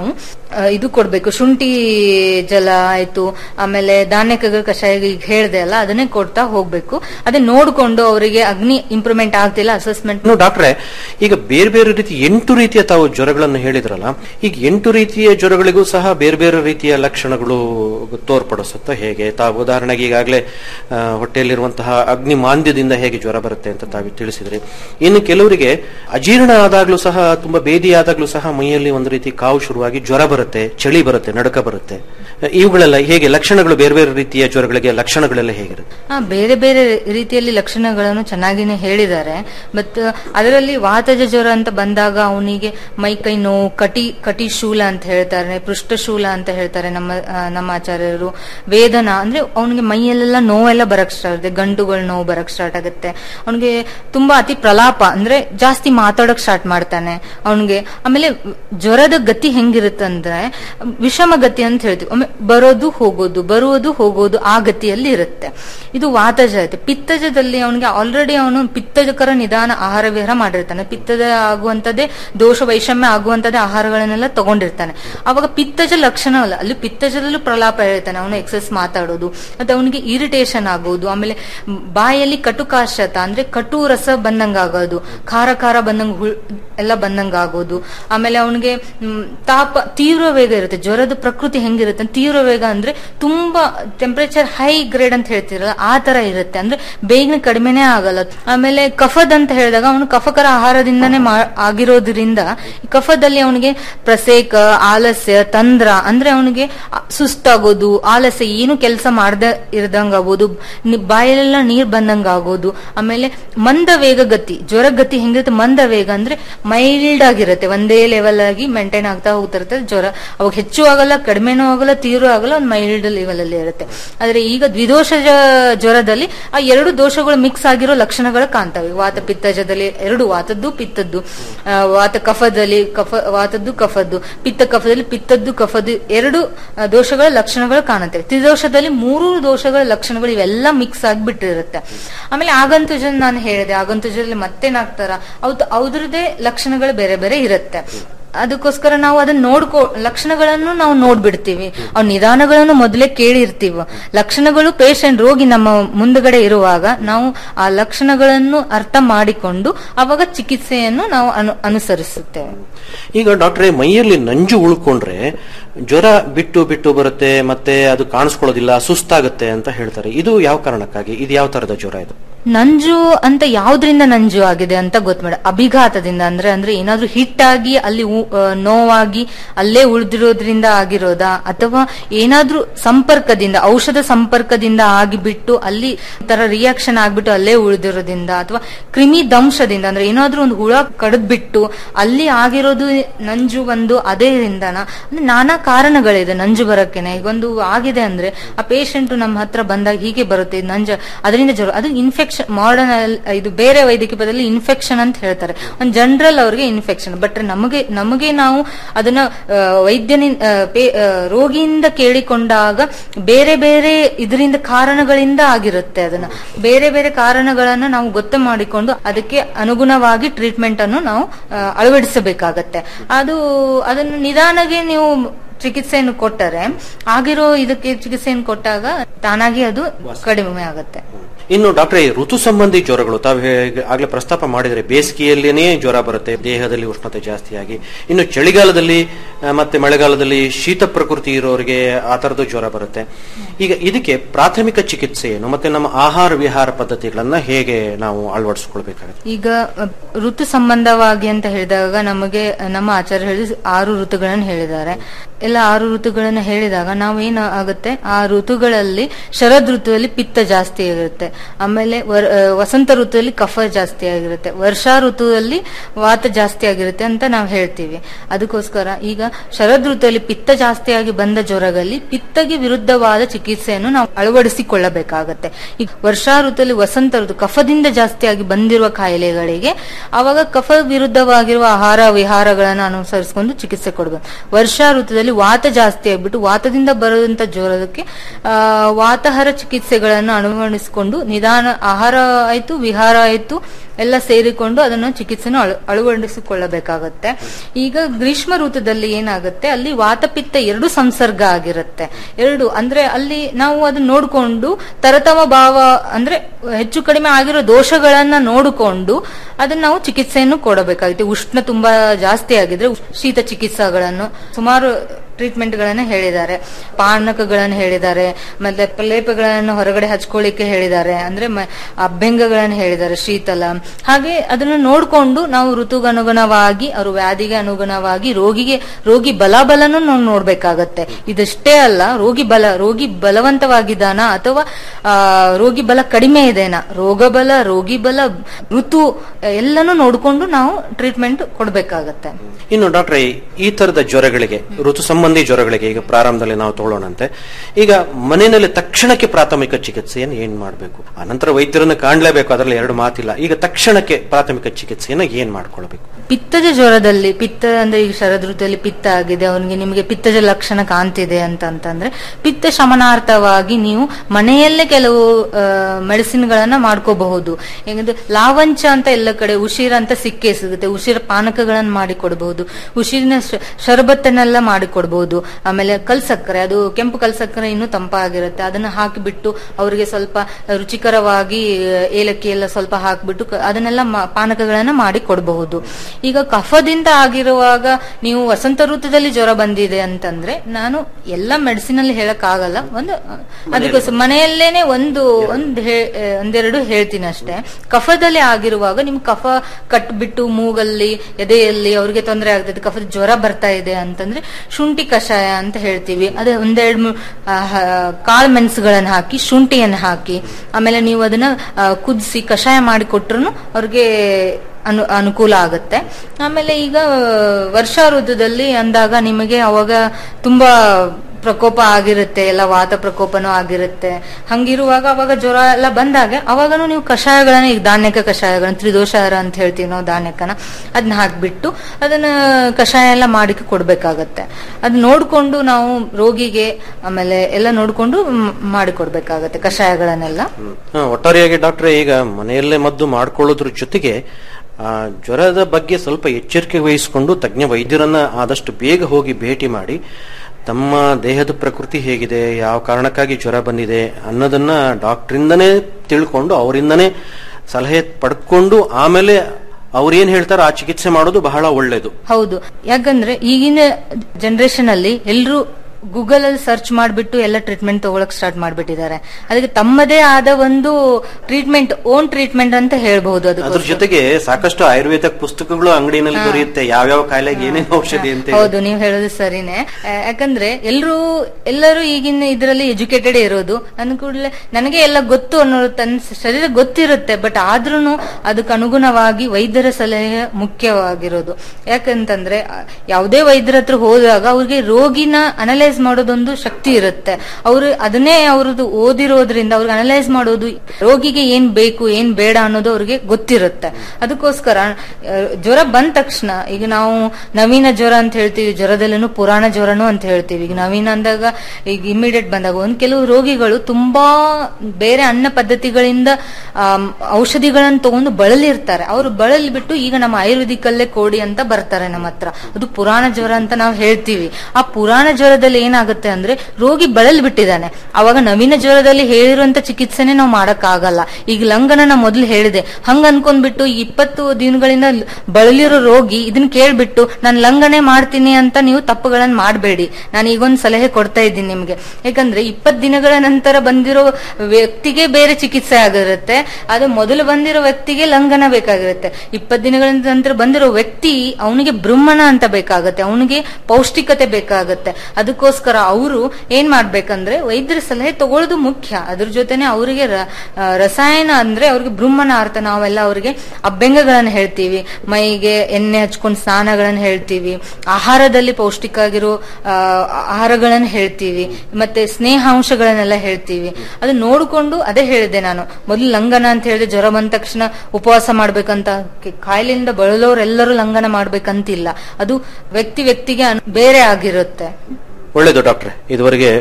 ಆ, ಇದು ಕೊಡ್ಬೇಕು ಶುಂಠಿ ಜಲ ಆಯ್ತು ಆಮೇಲೆ ಧಾನ್ಯಕಗಳ ಕಷಾಯ ಈಗ ಹೇಳ್ದೆ ಅಲ್ಲ ಅದನ್ನೇ ಕೊಡ್ತಾ ಹೋಗ್ಬೇಕು ಅದೇ ನೋಡ್ಕೊಂಡು ಅವರಿಗೆ ಅಗ್ನಿ ಇಂಪ್ರೂವ್ಮೆಂಟ್ ಆಗ್ತಿಲ್ಲ ಅಸೆಸ್ಮೆಂಟ್ ಇನ್ನು ಡಾಕ್ಟ್ರೆ ಈಗ ಬೇರೆ ಬೇರೆ ರೀತಿ ಎಂಟು ರೀತಿಯ ತಾವು ಜ್ವರಗಳನ್ನು ಹೇಳಿದ್ರಲ್ಲ ಈಗ ಎಂಟು ರೀತಿಯ ಜ್ವರಗಳಿಗೂ ಸಹ ಬೇರೆ ಬೇರೆ ರೀತಿಯ ಲಕ್ಷಣಗಳು ತೋರ್ಪಡಿಸುತ್ತೆ ಹೇಗೆ ತಾವು ಉದಾಹರಣೆಗೆ ಈಗಾಗಲೇ ಆ, ಹೊಟ್ಟೆಯಲ್ಲಿರುವಂತಹ ಅಗ್ನಿ ಮಾಂದ್ಯದಿಂದ ಹೇಗೆ ಜ್ವರ ಬರುತ್ತೆ ಅಂತ ತಾವು ತಿಳಿಸಿದ್ರಿ ಇನ್ನು ಕೆಲವರಿಗೆ ಅಜೀರ್ಣ ಆದಾಗ್ಲೂ ಸಹ ತುಂಬಾ ಬೇದಿ ಆದಾಗ್ಲೂ ಸಹ ಮೈಯಲ್ಲಿ ಒಂದು ರೀತಿ ಕಾವು ಶುರುವಾಗಿ ಜ್ವರ ಬರುತ್ತೆ ಚಳಿ ಬರುತ್ತೆ ನಡುಕ ಬರುತ್ತೆ ಇವುಗಳೆಲ್ಲ ಹೇಗೆ ಲಕ್ಷಣಗಳು ಬೇರೆ ಬೇರೆ ರೀತಿಯ ಜ್ವರಗಳಿಗೆ ಲಕ್ಷಣಗಳೆಲ್ಲ ಹೇಗಿರುತ್ತೆ ಆ, ಬೇರೆ ಬೇರೆ ರೀತಿಯಲ್ಲಿ ಲಕ್ಷಣಗಳನ್ನು ಚೆನ್ನಾಗಿನೇ ಹೇಳಿದ್ದಾರೆ ಬಟ್ ಅದರಲ್ಲಿ ವಾತಜ ಜ್ವರ ಅಂತ ಬಂದಾಗ ಅವನಿಗೆ ಮೈ ಕೈ ನೋವು ಕಟಿ ಕಟಿ ಶೂಲ ಅಂತ ಹೇಳ್ತಾರೆ ಪೃಷ್ಠಶೂಲ ಅಂತ ಹೇಳ್ತಾರೆ ನಮ್ಮ ಆ, ನಮ್ಮ ಆಚಾರ್ಯರು ವೇದನ ಅಂದ್ರೆ ಅವನಿಗೆ ಮೈಯಲ್ಲೆಲ್ಲ ನೋವೆಲ್ಲ ಬರಕ್ ಸ್ಟಾರ್ಟ್ ಆಗುತ್ತೆ ಗಂಟುಗಳ ನೋವು ಬರಕ್ ಸ್ಟಾರ್ಟ್ ಆಗುತ್ತೆ ಅವನಿಗೆ ತುಂಬಾ ಅತಿ ಪ್ರಲಾಪ ಅಂದ್ರೆ ಜಾಸ್ತಿ ಮಾತಾಡಕ್ ಸ್ಟಾರ್ಟ್ ಮಾಡ್ತಾನೆ ಅವನಿಗೆ ಆಮೇಲೆ ಜ್ವರದ ಗತಿ ಹೆಂಗಿರುತ್ತಂದ್ರೆ ವಿಷಮ ಗತಿ ಅಂತ ಹೇಳ್ತೀವಿ ಒಮ್ಮೆ ಬರೋದು ಹೋಗೋದು ಬರುವುದು ಹೋಗೋದು ಆ ಗತಿಯಲ್ಲಿ ಇರುತ್ತೆ ಇದು ವಾತಜ ಐತೆ ಪಿತ್ತಜದಲ್ಲಿ ಅವನಿಗೆ ಆಲ್ರೆಡಿ ಅವನು ಪಿತ್ತಜಕರ ನಿಧಾನ ಆಹಾರ ವಿಹಾರ ಮಾಡಿರ್ತಾನೆ ಪಿತ್ತದ ಆಗುವಂತದ್ದೇ ದೋಷ ವೈಷಮ್ಯ ಆಗುವಂತದ್ದೇ ಆಹಾರಗಳನ್ನೆಲ್ಲ ತಗೊಂಡಿರ್ತಾನೆ ಅವಾಗ ಪಿತ್ತಜ ಲಕ್ಷಣ ಅಲ್ಲ ಅಲ್ಲಿ ಪಿತ್ತಜದಲ್ಲೂ ಪ್ರಲಾಪ ಹೇಳ್ತಾನೆ ಅವನು ಎಕ್ಸೆಸ್ ಮಾತಾಡೋದು ಮತ್ತೆ ಅವನಿಗೆ ಇರಿಟೇಷನ್ ಆಗೋದು ಆಮೇಲೆ ಬಾಯಲ್ಲಿ ಕಟುಕಾಶತ ಅಂದ್ರೆ ಕಟು ರಸ ಬಂದಂಗ ಆಗೋದು ಖಾರ ಖಾರ ಬಂದಂಗ ಹುಳ್- ಎಲ್ಲ ಬಂದಂಗ ಆಗೋದು ಆಮೇಲೆ ಅವನಿಗೆ ತಾಪ ತೀವ್ರ ವೇಗ ಇರುತ್ತೆ ಜ್ವರದ ಪ್ರಕೃತಿ ಹೆಂಗಿರುತ್ತೆ ತೀವ್ರ ವೇಗ ಅಂದ್ರೆ ತುಂಬಾ ಟೆಂಪರೇಚರ್ ಹೈ ಗ್ರೇಡ್ ಅಂತ ಹೇಳ್ತಿರಲ್ಲ ಆ ತರ ಇರುತ್ತೆ ಅಂದ್ರೆ ಬೇಗನೆ ಕಡಿಮೆನೇ ಆಗಲ್ಲ ಆಮೇಲೆ ಕಫದ್ ಅಂತ ಹೇಳಿದಾಗ ಅವನು ಕಫಕರ ಆಹಾರದಿಂದನೇ ಮಾ- ಆಗಿರೋದ್ರಿಂದ ಈ ಕಫದಲ್ಲಿ ಅವನಿಗೆ ಪ್ರಸೇಕ ಆಲಸ್ಯ ತಂದ್ರ ಅಂದ್ರೆ ಅವನಿಗೆ ಸುಸ್ತಾಗೋದು ಆಲಸ್ಯ ಏನು ಕೆಲಸ ಮಾಡದೆ ಇರದಂಗ ಆಗೋದು ನಿ- ಬಾಯಲ್ಲೆಲ್ಲ ನೀರ್ ಬಂದಂಗ ಆಗೋದು ಆಮೇಲೆ ಮಂದ ವೇಗ ಗತಿ ಜ್ವರ ಗತಿ ಹೆಂಗಿರುತ್ತೆ ಮಂದ ವೇಗ ಅಂದ್ರೆ ಮೈಲ್ಡ್ ಆಗಿರುತ್ತೆ ಒಂದೇ ಲೆವೆಲ್ ಆಗಿ ಮೇಂಟೈನ್ ಆಗ್ತಾ ಹೋಗ್ತಿರುತ್ತೆ ಜ್ವರ ಅವಾಗ ಹೆಚ್ಚು ಆಗಲ್ಲ ಕಡಿಮೆನೂ ಆಗಲ್ಲ ತೀವ್ರ ಆಗಲ್ಲ ಒಂದು ಮೈಲ್ಡ್ ಲೆವೆಲ್ ಅಲ್ಲಿ ಇರುತ್ತೆ ಆದ್ರೆ ಈಗ ದ್ವಿದೋಷ ಜ- ಜ್ವರದಲ್ಲಿ ಆ ಎರಡು ದೋಷಗಳು ಮಿಕ್ಸ್ ಆಗಿರೋ ಲಕ್ಷಣಗಳು ಕಾಣ್ತವೆ ವಾತ ಪಿತ್ತಜದಲ್ಲಿ ಎರಡು ವಾತದ್ದು ಪಿತ್ತದ್ದು ಆ, ವಾತ ಕಫದಲ್ಲಿ ಕಫ ವಾತದ್ದು ಕಫದ್ದು ಪಿತ್ತ ಕಫದಲ್ಲಿ ಪಿತ್ತದ್ದು ಕಫದ್ದು ಎರಡು ಆ, ದೋಷಗಳ ಲಕ್ಷಣಗಳು ಕಾಣುತ್ತವೆ ತ್ರಿದೋಷದಲ್ಲಿ ಮೂರು ದೋಷಗಳ ಲಕ್ಷಣಗಳು ಇವೆಲ್ಲ ಮಿಕ್ಸ್ ಆಗಿಬಿಟ್ಟಿರುತ್ತೆ ಆಮೇಲೆ ಆಗಂತುಜ ನಾನು ಹೇಳಿದೆ ಆಗಂತುಜದಲ್ಲಿ ಮತ್ತೇನಾಗ್ತಾರ ಅವ್ದು ಅವ್ರದ್ದೇ ಲಕ್ಷಣಗಳು ಬೇರೆ ಬೇರೆ ಇರುತ್ತೆ ಅದಕ್ಕೋಸ್ಕರ ನಾವು ಅದನ್ನ ನೋಡ್ಕೊ ಲಕ್ಷಣಗಳನ್ನು ನಾವು ನೋಡ್ಬಿಡ್ತೀವಿ ಅವ್ನ ನಿಧಾನಗಳನ್ನು ಮೊದಲೇ ಕೇಳಿರ್ತೀವಿ ಲಕ್ಷಣಗಳು ಪೇಷಂಟ್ ರೋಗಿ ನಮ್ಮ ಮುಂದ್ಗಡೆ ಇರುವಾಗ ನಾವು ಆ ಲಕ್ಷಣಗಳನ್ನು ಅರ್ಥ ಮಾಡಿಕೊಂಡು ಅವಾಗ ಚಿಕಿತ್ಸೆಯನ್ನು ನಾವು ಅನು ಅನುಸರಿಸುತ್ತೇವೆ ಈಗ ಡಾಕ್ಟ್ರೆ ಮೈಯಲ್ಲಿ ನಂಜು ಉಳ್ಕೊಂಡ್ರೆ ಜ್ವರ ಬಿಟ್ಟು ಬಿಟ್ಟು ಬರುತ್ತೆ ಮತ್ತೆ ಅದು ಕಾಣಿಸ್ಕೊಳ್ಳೋದಿಲ್ಲ ಸುಸ್ತಾಗುತ್ತೆ ಅಂತ ಹೇಳ್ತಾರೆ ಇದು ಯಾವ ಕಾರಣಕ್ಕಾಗಿ ಇದು ಯಾವ ತರದ ಜ್ವರ ಇದು ನಂಜು ಅಂತ ಯಾವ್ದ್ರಿಂದ ನಂಜು ಆಗಿದೆ ಅಂತ ಗೊತ್ತಬೇಡ ಅಭಿಘಾತದಿಂದ ಅಂದ್ರೆ ಅಂದ್ರೆ ಏನಾದ್ರೂ ಹಿಟ್ಟಾಗಿ ಅಲ್ಲಿ ಉ- ಆ, ನೋವಾಗಿ ಅಲ್ಲೇ ಉಳಿದಿರೋದ್ರಿಂದ ಆಗಿರೋದಾ ಅಥವಾ ಏನಾದ್ರೂ ಸಂಪರ್ಕದಿಂದ ಔಷಧ ಸಂಪರ್ಕದಿಂದ ಆಗಿಬಿಟ್ಟು ಅಲ್ಲಿ ತರ ರಿಯಾಕ್ಷನ್ ಆಗ್ಬಿಟ್ಟು ಅಲ್ಲೇ ಉಳಿದಿರೋದ್ರಿಂದ ಅಥವಾ ಕ್ರಿಮಿ ದಂಶದಿಂದ ಅಂದ್ರೆ ಏನಾದ್ರೂ ಒಂದು ಹುಳ ಕಡದ್ಬಿಟ್ಟು ಅಲ್ಲಿ ಆಗಿರೋದು ನಂಜು ಒಂದು ಅದೇರಿಂದನ ಅಂದ್ರೆ ನಾನಾ ಕಾರಣಗಳಿದೆ ನಂಜು ಬರಕ್ಕೇನೆ ಈಗ ಒಂದು ಆಗಿದೆ ಅಂದ್ರೆ ಆ ಪೇಷಂಟ್ ನಮ್ಮ ಹತ್ರ ಬಂದಾಗ ಹೀಗೆ ಬರುತ್ತೆ ಇದು ನಂಜ ಅದರಿಂದ ಜ್ವರ ಅದು ಇನ್ಫೆಕ್ಷನ್ ಮಾಡರ್ನ್ ಇದು ಬೇರೆ ವೈದ್ಯಕೀಯ ಪದದಲ್ಲಿ ಇನ್ಫೆಕ್ಷನ್ ಅಂತ ಹೇಳ್ತಾರೆ ಒಂದು ಜನರಲ್ ಅವ್ರಿಗೆ ಇನ್ಫೆಕ್ಷನ್ ಬಟ್ ನಮಗೆ ನಮಗೆ ನಾವು ಅದನ್ನ ಆ, ವೈದ್ಯನಿ ಆ, ಪೇ- ಆ, ರೋಗಿಯಿಂದ ಕೇಳಿಕೊಂಡಾಗ ಬೇರೆ ಬೇರೆ ಇದರಿಂದ ಕಾರಣಗಳಿಂದ ಆಗಿರುತ್ತೆ ಅದನ್ನ ಬೇರೆ ಬೇರೆ ಕಾರಣಗಳನ್ನ ನಾವು ಗೊತ್ತು ಮಾಡಿಕೊಂಡು ಅದಕ್ಕೆ ಅನುಗುಣವಾಗಿ ಟ್ರೀಟ್ಮೆಂಟ್ ಅನ್ನು ನಾವು ಆ, ಅಳವಡಿಸಬೇಕಾಗತ್ತೆ ಅದು ಅದನ್ನು ನಿಧಾನಗೆ ನೀವು ಚಿಕಿತ್ಸೆಯನ್ನು ಕೊಟ್ಟರೆ ಆಗಿರೋ ಇದಕ್ಕೆ ಚಿಕಿತ್ಸೆಯನ್ನು ಕೊಟ್ಟಾಗ ತಾನಾಗಿ ಅದು ಕಡಿಮೆ ಆಗುತ್ತೆ ಇನ್ನು ಡಾಕ್ಟ್ರೆ ಈ ಋತು ಸಂಬಂಧಿ ಜ್ವರಗಳು ತಾವು ಹೇಗೆ ಆಗ್ಲೇ ಪ್ರಸ್ತಾಪ ಮಾಡಿದ್ರೆ ಬೇಸಿಗೆಯಲ್ಲೇನೇ ಜ್ವರ ಬರುತ್ತೆ ದೇಹದಲ್ಲಿ ಉಷ್ಣತೆ ಜಾಸ್ತಿಯಾಗಿ ಇನ್ನು ಚಳಿಗಾಲದಲ್ಲಿ ಆ, ಮತ್ತೆ ಮಳೆಗಾಲದಲ್ಲಿ ಶೀತ ಪ್ರಕೃತಿ ಇರೋರಿಗೆ ಆ ತರದ ಜ್ವರ ಬರುತ್ತೆ ಈಗ ಇದಕ್ಕೆ ಪ್ರಾಥಮಿಕ ಚಿಕಿತ್ಸೆ ಏನು ಮತ್ತೆ ನಮ್ಮ ಆಹಾರ ವಿಹಾರ ಪದ್ಧತಿಗಳನ್ನ ಹೇಗೆ ನಾವು ಅಳವಡಿಸ್ಕೊಳ್ಬೇಕಾಗುತ್ತೆ ಈಗ ಅ, ಋತು ಸಂಬಂಧವಾಗಿ ಅಂತ ಹೇಳಿದಾಗ ನಮಗೆ ನಮ್ಮ ಆಚಾರ್ಯ ಹೇಳಿ ಆರು ಋತುಗಳನ್ನು ಹೇಳಿದ್ದಾರೆ ಎಲ್ಲ ಆರು ಋತುಗಳನ್ನು ಹೇಳಿದಾಗ ನಾವು ಏನು ಆಗುತ್ತೆ ಆ ಋತುಗಳಲ್ಲಿ ಶರದ್ ಋತುವಲ್ಲಿ ಪಿತ್ತ ಜಾಸ್ತಿ ಆಗಿರುತ್ತೆ ಆಮೇಲೆ ವರ್- ಆ, ವಸಂತ ಋತುವಲ್ಲಿ ಕಫ ಜಾಸ್ತಿ ಆಗಿರುತ್ತೆ ವರ್ಷಾ ಋತುವಲ್ಲಿ ವಾತ ಜಾಸ್ತಿ ಆಗಿರುತ್ತೆ ಅಂತ ನಾವು ಹೇಳ್ತೀವಿ ಅದಕ್ಕೋಸ್ಕರ ಈಗ ಶರದ್ ಋತುವಲ್ಲಿ ಪಿತ್ತ ಜಾಸ್ತಿಯಾಗಿ ಬಂದ ಜ್ವರಗಳಲ್ಲಿ ಪಿತ್ತಗೆ ವಿರುದ್ಧವಾದ ಚಿಕಿತ್ಸೆಯನ್ನು ನಾವು ಅಳವಡಿಸಿಕೊಳ್ಳಬೇಕಾಗತ್ತೆ ಈಗ ವರ್ಷಾ ಋತುವಲ್ಲಿ ವಸಂತ ಋತು ಕಫದಿಂದ ಜಾಸ್ತಿಯಾಗಿ ಬಂದಿರುವ ಕಾಯಿಲೆಗಳಿಗೆ ಅವಾಗ ಕಫ ವಿರುದ್ಧವಾಗಿರುವ ಆಹಾರ ವಿಹಾರಗಳನ್ನು ಅನುಸರಿಸಿಕೊಂಡು ಚಿಕಿತ್ಸೆ ಕೊಡಬೇಕು ವರ್ಷಾ ಋತುದಲ್ಲಿ ವಾತ ಜಾಸ್ತಿ ಆಗ್ಬಿಟ್ಟು ವಾತದಿಂದ ಬರುವಂತ ಜ್ವರಕ್ಕೆ ಆ, ವಾತಹರ ಚಿಕಿತ್ಸೆಗಳನ್ನು ಅಳವಡಿಸಿಕೊಂಡು ನಿಧಾನ ಆಹಾರ ಆಯ್ತು ವಿಹಾರ ಆಯ್ತು ಎಲ್ಲ ಸೇರಿಕೊಂಡು ಅದನ್ನು ಚಿಕಿತ್ಸೆನ ಅಳ- ಅಳವಡಿಸಿಕೊಳ್ಳಬೇಕಾಗತ್ತೆ ಈಗ ಗ್ರೀಷ್ಮ ಋತುದಲ್ಲಿ ಏನಾಗುತ್ತೆ ಅಲ್ಲಿ ವಾತಪಿತ್ತ ಎರಡು ಸಂಸರ್ಗ ಆಗಿರುತ್ತೆ ಎರಡು ಅಂದ್ರೆ ಅಲ್ಲಿ ನಾವು ಅದನ್ನ ನೋಡಿಕೊಂಡು ತರತಮ ಭಾವ ಅಂದ್ರೆ ಹೆಚ್ಚು ಕಡಿಮೆ ಆಗಿರೋ ದೋಷಗಳನ್ನ ನೋಡಿಕೊಂಡು ಅದನ್ನ ನಾವು ಚಿಕಿತ್ಸೆಯನ್ನು ಕೊಡಬೇಕಾಗುತ್ತೆ ಉಷ್ಣ ತುಂಬಾ ಜಾಸ್ತಿ ಆಗಿದ್ರೆ ಶೀತ ಚಿಕಿತ್ಸಾಗಳನ್ನು ಸುಮಾರು ಟ್ರೀಟ್ಮೆಂಟ್ ಗಳನ್ನ ಹೇಳಿದ್ದಾರೆ ಪಾನಕಗಳನ್ನು ಹೇಳಿದ್ದಾರೆ ಮತ್ತೆ ಲೇಪಗಳನ್ನು ಹೊರಗಡೆ ಹಚ್ಕೊಳ್ಳಿಕ್ಕೆ ಹೇಳಿದ್ದಾರೆ ಅಂದ್ರೆ ಮ- ಅಭ್ಯಂಗಗಳನ್ನು ಹೇಳಿದ್ದಾರೆ ಶೀತಲ ಹಾಗೆ ಅದನ್ನು ನೋಡಿಕೊಂಡು ನಾವು ಋತುಗನುಗುಣವಾಗಿ ಅವರು ವ್ಯಾಧಿಗೆ ಅನುಗುಣವಾಗಿ ರೋಗಿಗೆ ರೋಗಿ ಬಲಾಬಲನು ನಾವು ನೋಡ್ಬೇಕಾಗತ್ತೆ ಇದಷ್ಟೇ ಅಲ್ಲ ರೋಗಿ ಬಲ ರೋಗಿ ಬಲವಂತವಾಗಿದ್ದಾನ ಅಥವಾ ಆ, ರೋಗಿ ಬಲ ಕಡಿಮೆ ಇದೆನಾ ರೋಗ ಬಲ ರೋಗಿ ಬಲ ಋತು ಎಲ್ಲನೂ ನೋಡಿಕೊಂಡು ನಾವು ಟ್ರೀಟ್ಮೆಂಟ್ ಕೊಡ್ಬೇಕಾಗತ್ತೆ ಇನ್ನು ಡಾಕ್ಟ್ರೆ ಈ ತರದ ಜ್ವರಗಳಿಗೆ ಋತು ಸಂಬಂಧಿ ಜ್ವರಗಳಿಗೆ ಈಗ ಪ್ರಾರಂಭದಲ್ಲಿ ನಾವು ತಗೊಳ್ಳೋಣಂತೆ ಈಗ ಮನೆಯಲ್ಲಿ ತಕ್ಷಣಕ್ಕೆ ಪ್ರಾಥಮಿಕ ಚಿಕಿತ್ಸೆಯನ್ನು ಏನ್ ಮಾಡಬೇಕು ಆನಂತರ ವೈದ್ಯರನ್ನು ಕಾಣಲೇಬೇಕು ಅದರಲ್ಲಿ ಎರಡು ಮಾತಿಲ್ಲ ಈಗ ತಕ್ಷಣಕ್ಕೆ ಪ್ರಾಥಮಿಕ ಚಿಕಿತ್ಸೆಯನ್ನು ಏನ್ ಮಾಡ್ಕೊಳ್ಬೇಕು ಪಿತ್ತಜ ಜ್ವರದಲ್ಲಿ ಪಿತ್ತ ಅಂದ್ರೆ ಈಗ ಶರದ್ ಋತುದಲ್ಲಿ ಪಿತ್ತ ಆಗಿದೆ ಅವನಿಗೆ ನಿಮಗೆ ಪಿತ್ತಜ ಲಕ್ಷಣ ಕಾಣ್ತಿದೆ ಅಂತ ಅಂತಂದ್ರೆ ಪಿತ್ತ ಶಮನಾರ್ಥವಾಗಿ ನೀವು ಮನೆಯಲ್ಲೇ ಕೆಲವು ಮೆಡಿಸಿನ್ ಗಳನ್ನ ಮಾಡ್ಕೋಬಹುದು ಹೇಗಂದ್ರೆ ಲಾವಂಚ ಅಂತ ಎಲ್ಲ ಕಡೆ ಉಸಿರ ಅಂತ ಸಿಕ್ಕೇ ಸಿಗುತ್ತೆ ಉಸಿರ ಪಾನಕಗಳನ್ನ ಮಾಡಿ ಕೊಡಬಹುದು ಉಸಿರಿನ ಶ- ಶರಬತ್ತನ್ನೆಲ್ಲ ಮಾಡಿ ಕೊಡಬಹುದು ಆಮೇಲೆ ಕಲ್ಸಕ್ಕರೆ ಅದು ಕೆಂಪು ಕಲ್ಸಕ್ಕರೆ ಇನ್ನೂ ತಂಪಾಗಿರುತ್ತೆ ಅದನ್ನ ಹಾಕಿಬಿಟ್ಟು ಅವರಿಗೆ ಸ್ವಲ್ಪ ರುಚಿಕರವಾಗಿ ಆ, ಏಲಕ್ಕಿ ಎಲ್ಲ ಸ್ವಲ್ಪ ಹಾಕ್ಬಿಟ್ಟು ಕ- ಅದನ್ನೆಲ್ಲ ಮ- ಪಾನಕಗಳನ್ನ ಮಾಡಿ ಕೊಡಬಹುದು ಈಗ ಕಫದಿಂದ ಆಗಿರುವಾಗ ನೀವು ವಸಂತ ಋತುದಲ್ಲಿ ಜ್ವರ ಬಂದಿದೆ ಅಂತಂದ್ರೆ ನಾನು ಎಲ್ಲ ಮೆಡಿಸಿನ್ ಅಲ್ಲಿ ಹೇಳಕ್ ಆಗಲ್ಲ ಒಂದು ಆ, ಅದಕ್ಕೋಸ್ಕರ ಮನೆಯಲ್ಲೇನೆ ಒಂದು ಒಂದು ಹೇ- ಆ, ಒಂದೆರಡು ಹೇಳ್ತೀನಿ ಅಷ್ಟೇ ಕಫದಲ್ಲಿ ಆಗಿರುವಾಗ ನಿಮ್ ಕಫ ಕಟ್ಬಿಟ್ಟು ಮೂಗಲ್ಲಿ ಎದೆಯಲ್ಲಿ ಅವ್ರಿಗೆ ತೊಂದರೆ ಆಗ್ತದೆ ಕಫದ ಜ್ವರ ಬರ್ತಾ ಇದೆ ಅಂತಂದ್ರೆ ಶುಂಠಿ ಕಷಾಯ ಅಂತ ಹೇಳ್ತೀವಿ ಅದೇ ಒಂದೆರಡು ಮೂ- ಆ, ಹ- ಕಾಳು ಮೆಣಸುಗಳನ್ನ ಹಾಕಿ ಶುಂಠಿಯನ್ನು ಹಾಕಿ ಆಮೇಲೆ ನೀವು ಅದನ್ನ ಆ, ಕುದಿಸಿ ಕಷಾಯ ಮಾಡಿ ಕೊಟ್ರು ಅವ್ರಿಗೆ ಅನು ಅನುಕೂಲ ಆಗುತ್ತೆ ಆಮೇಲೆ ಈಗ ವರ್ಷಾ ಋತುದಲ್ಲಿ ಅಂದಾಗ ನಿಮಗೆ ಅವಾಗ ತುಂಬಾ ಪ್ರಕೋಪ ಆಗಿರುತ್ತೆ ಎಲ್ಲ ವಾತ ಪ್ರಕೋಪನೂ ಆಗಿರುತ್ತೆ ಹಂಗಿರುವಾಗ ಅವಾಗ ಜ್ವರ ಎಲ್ಲ ಬಂದಾಗ ಅವಾಗನು ನೀವು ಕಷಾಯಗಳನ್ನ ಈಗ ಧಾನ್ಯಕ ಕಷಾಯಗಳನ್ನ ತ್ರಿದೋಷಾಹಾರ ಅಂತ ಹೇಳ್ತೀವಿ ನಾವು ಧಾನ್ಯಕನ ಅದನ್ನ ಹಾಕ್ಬಿಟ್ಟು ಅದನ್ನ ಕಷಾಯ ಎಲ್ಲ ಮಾಡಿ ಕೊಡ್ಬೇಕಾಗತ್ತೆ ಅದ್ ನೋಡ್ಕೊಂಡು ನಾವು ರೋಗಿಗೆ ಆಮೇಲೆ ಎಲ್ಲ ನೋಡ್ಕೊಂಡು ಮ್- ಮಾಡಿಕೊಡ್ಬೇಕಾಗತ್ತೆ ಕಷಾಯಗಳನ್ನೆಲ್ಲ ಹ, ಒಟ್ಟಾರೆಯಾಗಿ ಡಾಕ್ಟ್ರೆ ಈಗ ಮನೆಯಲ್ಲೇ ಮದ್ದು ಮಾಡ್ಕೊಳ್ಳೋದ್ರ ಜೊತೆಗೆ ಆ, ಜ್ವರದ ಬಗ್ಗೆ ಸ್ವಲ್ಪ ಎಚ್ಚರಿಕೆ ವಹಿಸಿಕೊಂಡು ತಜ್ಞ ವೈದ್ಯರನ್ನ ಆದಷ್ಟು ಬೇಗ ಹೋಗಿ ಭೇಟಿ ಮಾಡಿ ತಮ್ಮ ದೇಹದ ಪ್ರಕೃತಿ ಹೇಗಿದೆ ಯಾವ ಕಾರಣಕ್ಕಾಗಿ ಜ್ವರ ಬಂದಿದೆ ಅನ್ನೋದನ್ನ ಡಾಕ್ಟ್ರಿಂದನೇ ತಿಳ್ಕೊಂಡು ಅವರಿಂದನೇ ಸಲಹೆ ಪಡ್ಕೊಂಡು ಆಮೇಲೆ ಅವ್ರೇನ್ ಹೇಳ್ತಾರೋ ಆ ಚಿಕಿತ್ಸೆ ಮಾಡೋದು ಬಹಳ ಒಳ್ಳೇದು ಹೌದು ಯಾಕಂದ್ರೆ ಈಗಿನ ಜನರೇಷನ್ ಅಲ್ಲಿ ಎಲ್ರು ಗೂಗಲ್ ಅಲ್ಲಿ ಸರ್ಚ್ ಮಾಡ್ಬಿಟ್ಟು ಎಲ್ಲ ಟ್ರೀಟ್ಮೆಂಟ್ ತಗೊಳಕ್ ಸ್ಟಾರ್ಟ್ ಮಾಡ್ಬಿಟ್ಟಿದ್ದಾರೆ ಅದಕ್ಕೆ ತಮ್ಮದೇ ಆದ ಒಂದು ಟ್ರೀಟ್ಮೆಂಟ್ ಓನ್ ಟ್ರೀಟ್ಮೆಂಟ್ ಅಂತ ಹೇಳ್ಬಹುದು ಅದ್ರ ಅದಕ್ಕೆ ಜೊತೆಗೆ ಸಾಕಷ್ಟು ಆಯುರ್ವೇದ ಪುಸ್ತಕಗಳು ಅಂಗಡಿನಲ್ಲಿ ದೊರೆಯುತ್ತೆ ಯಾವ್ಯಾವ ಕಾಯಿಲೆಗೆ ಏನೇನು ಔಷಧಿ ಅಂತ ಹೇಳಿ. ಹೌದು ನೀವು ಹೇಳೋದು ಸರಿನೇ ಆ, ಯಾಕಂದ್ರೆ ಎಲ್ಲರೂ ಎಲ್ಲರೂ ಈಗಿನ ಇದರಲ್ಲಿ ಎಜುಕೇಟೆಡ್ ಇರೋದು ನನ್ ಕೂಡಲೇ ನನಗೆ ಎಲ್ಲ ಗೊತ್ತು ಅನ್ನೋ ತನ್ನ ಶರೀರ ಗೊತ್ತಿರುತ್ತೆ ಬಟ್ ಆದ್ರೂ ಅದಕ್ಕೆ ಅನುಗುಣವಾಗಿ ವೈದ್ಯರ ಸಲಹೆ ಮುಖ್ಯವಾಗಿರೋದು ಯಾಕಂತಂದ್ರೆ ಆ, ಯಾವುದೇ ವೈದ್ಯರ ಹತ್ರ ಹೋದಾಗ ಅವ್ರಿಗೆ ರೋಗಿನ ಅನಲೈಸ್ ಮಾಡೋದೊಂದು ಶಕ್ತಿ ಇರುತ್ತೆ ಅವರು ಅದನ್ನೇ ಅವ್ರದ್ದು ಓದಿರೋದ್ರಿಂದ ಅವ್ರಿಗೆ ಅನಲೈಸ್ ಮಾಡೋದು ರೋಗಿಗೆ ಏನ್ ಬೇಕು ಏನ್ ಬೇಡ ಅನ್ನೋದು ಅವ್ರಿಗೆ ಗೊತ್ತಿರುತ್ತೆ ಅದಕ್ಕೋಸ್ಕರ ಆ, ಜ್ವರ ಬಂದ ತಕ್ಷಣ ಈಗ ನಾವು ನವೀನ ಜ್ವರ ಅಂತ ಹೇಳ್ತೀವಿ ಜ್ವರದಲ್ಲೂ ಪುರಾಣ ಜ್ವರನು ಅಂತ ಹೇಳ್ತೀವಿ ಈಗ ನವೀನ ಅಂದಾಗ ಈಗ ಇಮಿಡಿಯೇಟ್ ಬಂದಾಗ ಒಂದ್ ಕೆಲವು ರೋಗಿಗಳು ತುಂಬಾ ಬೇರೆ ಅನ್ನ ಪದ್ಧತಿಗಳಿಂದ ಆಮ್, ಔಷಧಿಗಳನ್ನ ತಗೊಂಡು ಬಳಲಿರ್ತಾರೆ ಅವರು ಬಳಲಿ ಬಿಟ್ಟು ಈಗ ನಮ್ಮ ಆಯುರ್ವೇದಿಕ್ ಅಲ್ಲೇ ಕೊಡಿ ಅಂತ ಬರ್ತಾರೆ ನಮ್ಮ ಹತ್ರ ಅದು ಪುರಾಣ ಜ್ವರ ಅಂತ ನಾವು ಹೇಳ್ತೀವಿ ಆ ಪುರಾಣ ಜ್ವರದಲ್ಲಿ ಏನಾಗುತ್ತೆ ಅಂದ್ರೆ ರೋಗಿ ಬಳಲಿ ಬಿಟ್ಟಿದ್ದಾನೆ ಅವಾಗ ನವೀನ ಜ್ವರದಲ್ಲಿ ಹೇಳಿರುವಂತ ಚಿಕಿತ್ಸೆನೆ ನಾವು ಮಾಡಕ್ ಆಗಲ್ಲ ಈಗ ಲಂಘನ ನಾ ಮೊದಲು ಹೇಳಿದೆ ಹಂಗ ಅನ್ಕೊಂಡ್ಬಿಟ್ಟು ಈ ಇಪ್ಪತ್ತು ದಿನಗಳಿಂದ ಲ್- ಬಳಲಿರೋ ರೋಗಿ ಇದನ್ನ ಕೇಳ್ಬಿಟ್ಟು ನಾನು ಲಂಘನೆ ಮಾಡ್ತೀನಿ ಅಂತ ನೀವು ತಪ್ಪುಗಳನ್ನ ಮಾಡಬೇಡಿ ನಾನು ಈಗೊಂದು ಸಲಹೆ ಕೊಡ್ತಾ ಇದ್ದೀನಿ ನಿಮ್ಗೆ ಯಾಕಂದ್ರೆ ಇಪ್ಪತ್ತು ದಿನಗಳ ನಂತರ ಬಂದಿರೋ ವ್ಯಕ್ತಿಗೆ ಬೇರೆ ಚಿಕಿತ್ಸೆ ಆಗಿರುತ್ತೆ ಅದು ಮೊದಲು ಬಂದಿರೋ ವ್ಯಕ್ತಿಗೆ ಲಂಘನ ಬೇಕಾಗಿರುತ್ತೆ ಇಪ್ಪತ್ತು ದಿನಗಳ ನಂತರ ಬಂದಿರೋ ವ್ಯಕ್ತಿ ಅವನಿಗೆ ಬ್ರಹ್ಮಣ ಅಂತ ಬೇಕಾಗತ್ತೆ ಅವನಿಗೆ ಪೌಷ್ಟಿಕತೆ ಬೇಕಾಗತ್ತೆ ಅದಕ್ಕೋಸ್ಕರ ಅವರು ಏನ್ ಮಾಡ್ಬೇಕಂದ್ರೆ ವೈದ್ಯರ ಸಲಹೆ ತಗೊಳ್ಳೋದು ಮುಖ್ಯ ಅದ್ರ ಜೊತೆನೆ ಅವರಿಗೆ ರ- ಆ, ರಸಾಯನ ಅಂದ್ರೆ ಅವ್ರಿಗೆ ಬ್ರಹ್ಮಣ ಅರ್ಥ ನಾವೆಲ್ಲ ಅವರಿಗೆ ಅಭ್ಯಂಗಗಳನ್ನ ಹೇಳ್ತೀವಿ ಮೈಗೆ ಎಣ್ಣೆ ಹಚ್ಕೊಂಡು ಸ್ನಾನಗಳನ್ನ ಹೇಳ್ತೀವಿ ಆಹಾರದಲ್ಲಿ ಪೌಷ್ಟಿಕ ಆಗಿರೋ ಆ, ಆಹಾರಗಳನ್ನ ಹೇಳ್ತೀವಿ ಮತ್ತೆ ಸ್ನೇಹಾಂಶಗಳನ್ನೆಲ್ಲ ಹೇಳ್ತೀವಿ ಅದು ನೋಡಿಕೊಂಡು ಅದೇ ಹೇಳಿದೆ ನಾನು ಮೊದಲು ಲಂಘನ ಅಂತ ಹೇಳಿದೆ ಜ್ವರ ಬಂದ ತಕ್ಷಣ ಉಪವಾಸ ಮಾಡ್ಬೇಕಂತ ಕೆ- ಕಾಯಿಲೆಯಿಂದ ಬಳಲೋರೆಲ್ಲರೂ ಲಂಘನ ಮಾಡ್ಬೇಕಂತಿಲ್ಲ ಅದು ವ್ಯಕ್ತಿ ವ್ಯಕ್ತಿಗೆ ಅನು- ಬೇರೆ ಆಗಿರುತ್ತೆ ಒಳ್ಳೇದು ಡಾಕ್ಟ್ರೆ ಇದುವರೆಗೆ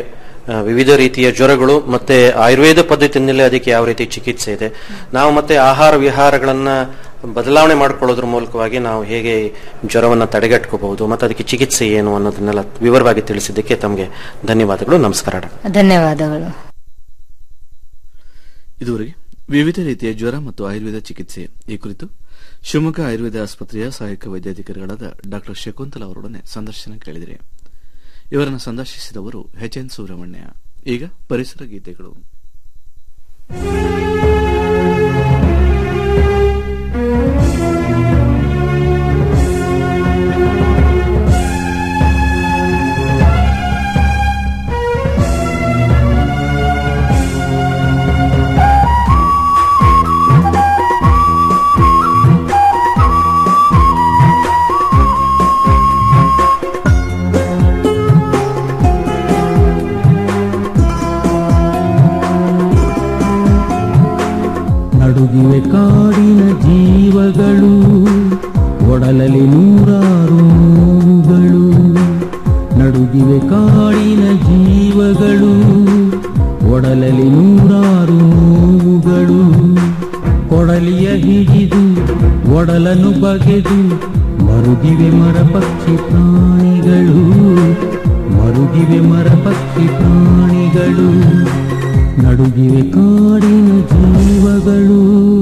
ಆ, ವಿವಿಧ ರೀತಿಯ ಜ್ವರಗಳು ಮತ್ತೆ ಆಯುರ್ವೇದ ಪದ್ಧತಿಯಲ್ಲಿ ಅದಕ್ಕೆ ಯಾವ ರೀತಿ ಚಿಕಿತ್ಸೆ ಇದೆ ನಾವು ಮತ್ತೆ ಆಹಾರ ವಿಹಾರಗಳನ್ನ ಬದಲಾವಣೆ ಮಾಡ್ಕೊಳ್ಳೋದ್ರ ಮೂಲಕವಾಗಿ ನಾವು ಹೇಗೆ ಜ್ವರವನ್ನ ತಡೆಗಟ್ಕೋಬಹುದು ಮತ್ತೆ ಅದಕ್ಕೆ ಚಿಕಿತ್ಸೆ ಏನು ಅನ್ನೋದನ್ನೆಲ್ಲ ವಿವರವಾಗಿ ತಿಳಿಸಿದ್ದಕ್ಕೆ ತಮಗೆ ಧನ್ಯವಾದಗಳು ನಮಸ್ಕಾರ ಡಾಕ್ಟರ್ ಧನ್ಯವಾದಗಳು ಇದುವರೆಗೆ ವಿವಿಧ ರೀತಿಯ ಜ್ವರ ಮತ್ತು ಆಯುರ್ವೇದ ಚಿಕಿತ್ಸೆ ಈ ಕುರಿತು ಶಿವಮೊಗ್ಗ ಆಯುರ್ವೇದ ಆಸ್ಪತ್ರೆಯ ಸಹಾಯಕ ವೈದ್ಯಾಧಿಕಾರಿಗಳಾದ ಡಾಕ್ಟರ್ ಶಕುಂತಲ ಅವರೊಡನೆ ಸಂದರ್ಶನ ಕೇಳಿದರೆ ಇವರನ್ನು ಸಂದರ್ಶಿಸಿದವರು ಎಚ್ ಎನ್ ಸುಬ್ರಹ್ಮಣ್ಯ ಈಗ ಪರಿಸರ ಗೀತೆಗಳು ನಡುಗಿವೆ ಕಾಡಿನ ಜೀವಗಳು ಒಡಲಲಿ ನೂರಾರು ನೋವುಗಳು ನಡುಗಿವೆ ಕಾಡಿನ ಜೀವಗಳು ಒಡಲಲಿ ನೂರಾರು ನೋವುಗಳು ಕೊಡಲಿಯ ಹಿಡಿದು ಒಡಲನ್ನು ಬಗೆದು ಮರುಗಿವೆ ಮರ ಪಕ್ಷಿ ಪ್ರಾಣಿಗಳು ಮರುಗಿವೆ ಮರ ಪಕ್ಷಿ ಪ್ರಾಣಿಗಳು ನಡುಗಿವೆ ಕಾಡಿನ ಜೀವಗಳು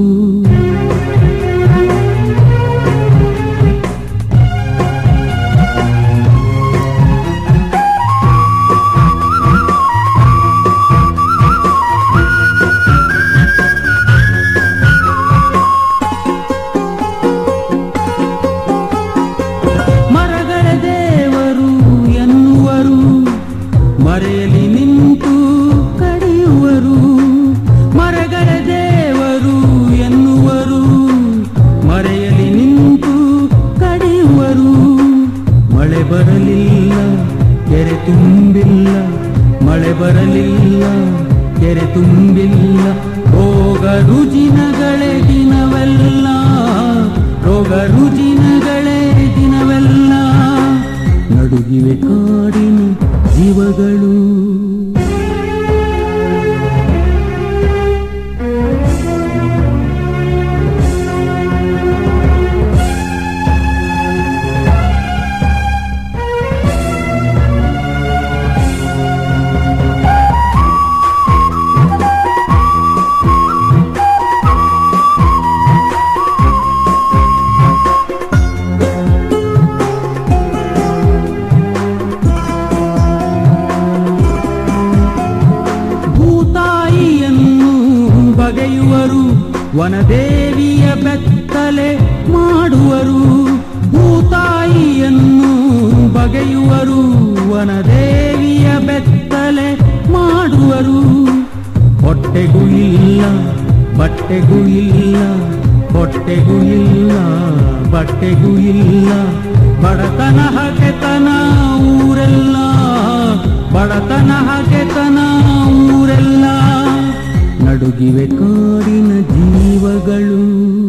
ಮರಗಳ ದೇವರು ಎನ್ನುವರು ಮರೆಯಲಿ ನಿಂತು ಕಡಿಯುವರು ಮರಗಳ ದೇವರು ಎನ್ನುವರು ಮರೆಯಲಿ ನಿಂತು ಕಡಿಯುವರು ಮಳೆ ಬರಲಿಲ್ಲ ಕೆರೆ ತುಂಬಿಲ್ಲ ಮಳೆ ಬರಲಿಲ್ಲ ಕೆರೆ ತುಂಬಿಲ್ಲ ರೋಗ ರುಜಿನಗಳೇ ದಿನವೆಲ್ಲ ರೋಗ ರುಜಿನಗಳೇ ದಿನವೆಲ್ಲ ನಡುಗಿವೆ ಕಾಡಿನ ಜೀವಗಳು ಭೂತಾಯಿಯನ್ನು ಬಗೆಯುವರು ವನದೇವಿಯ ಬೆತ್ತಲೆ ಮಾಡುವರು ಭೂತಾಯಿಯನ್ನು ಬಗೆಯುವರು ವನದೇವಿಯ ಬೆತ್ತಲೆ ಮಾಡುವರು ಹೊಟ್ಟೆಗೂ ಇಲ್ಲ ಬಟ್ಟೆಗೂ ಇಲ್ಲ ಹೊಟ್ಟೆಗೂ ಇಲ್ಲ ಬಟ್ಟೆಗೂ ಇಲ್ಲ ಬಡತನ ಹಗೆತನ ಊರೆಲ್ಲ ಬಡತನ ಹಗೆತನ ಊರೆಲ್ಲ ನಡುಗಿವೆ ಕಾಡಿನ ಜೀವಗಳು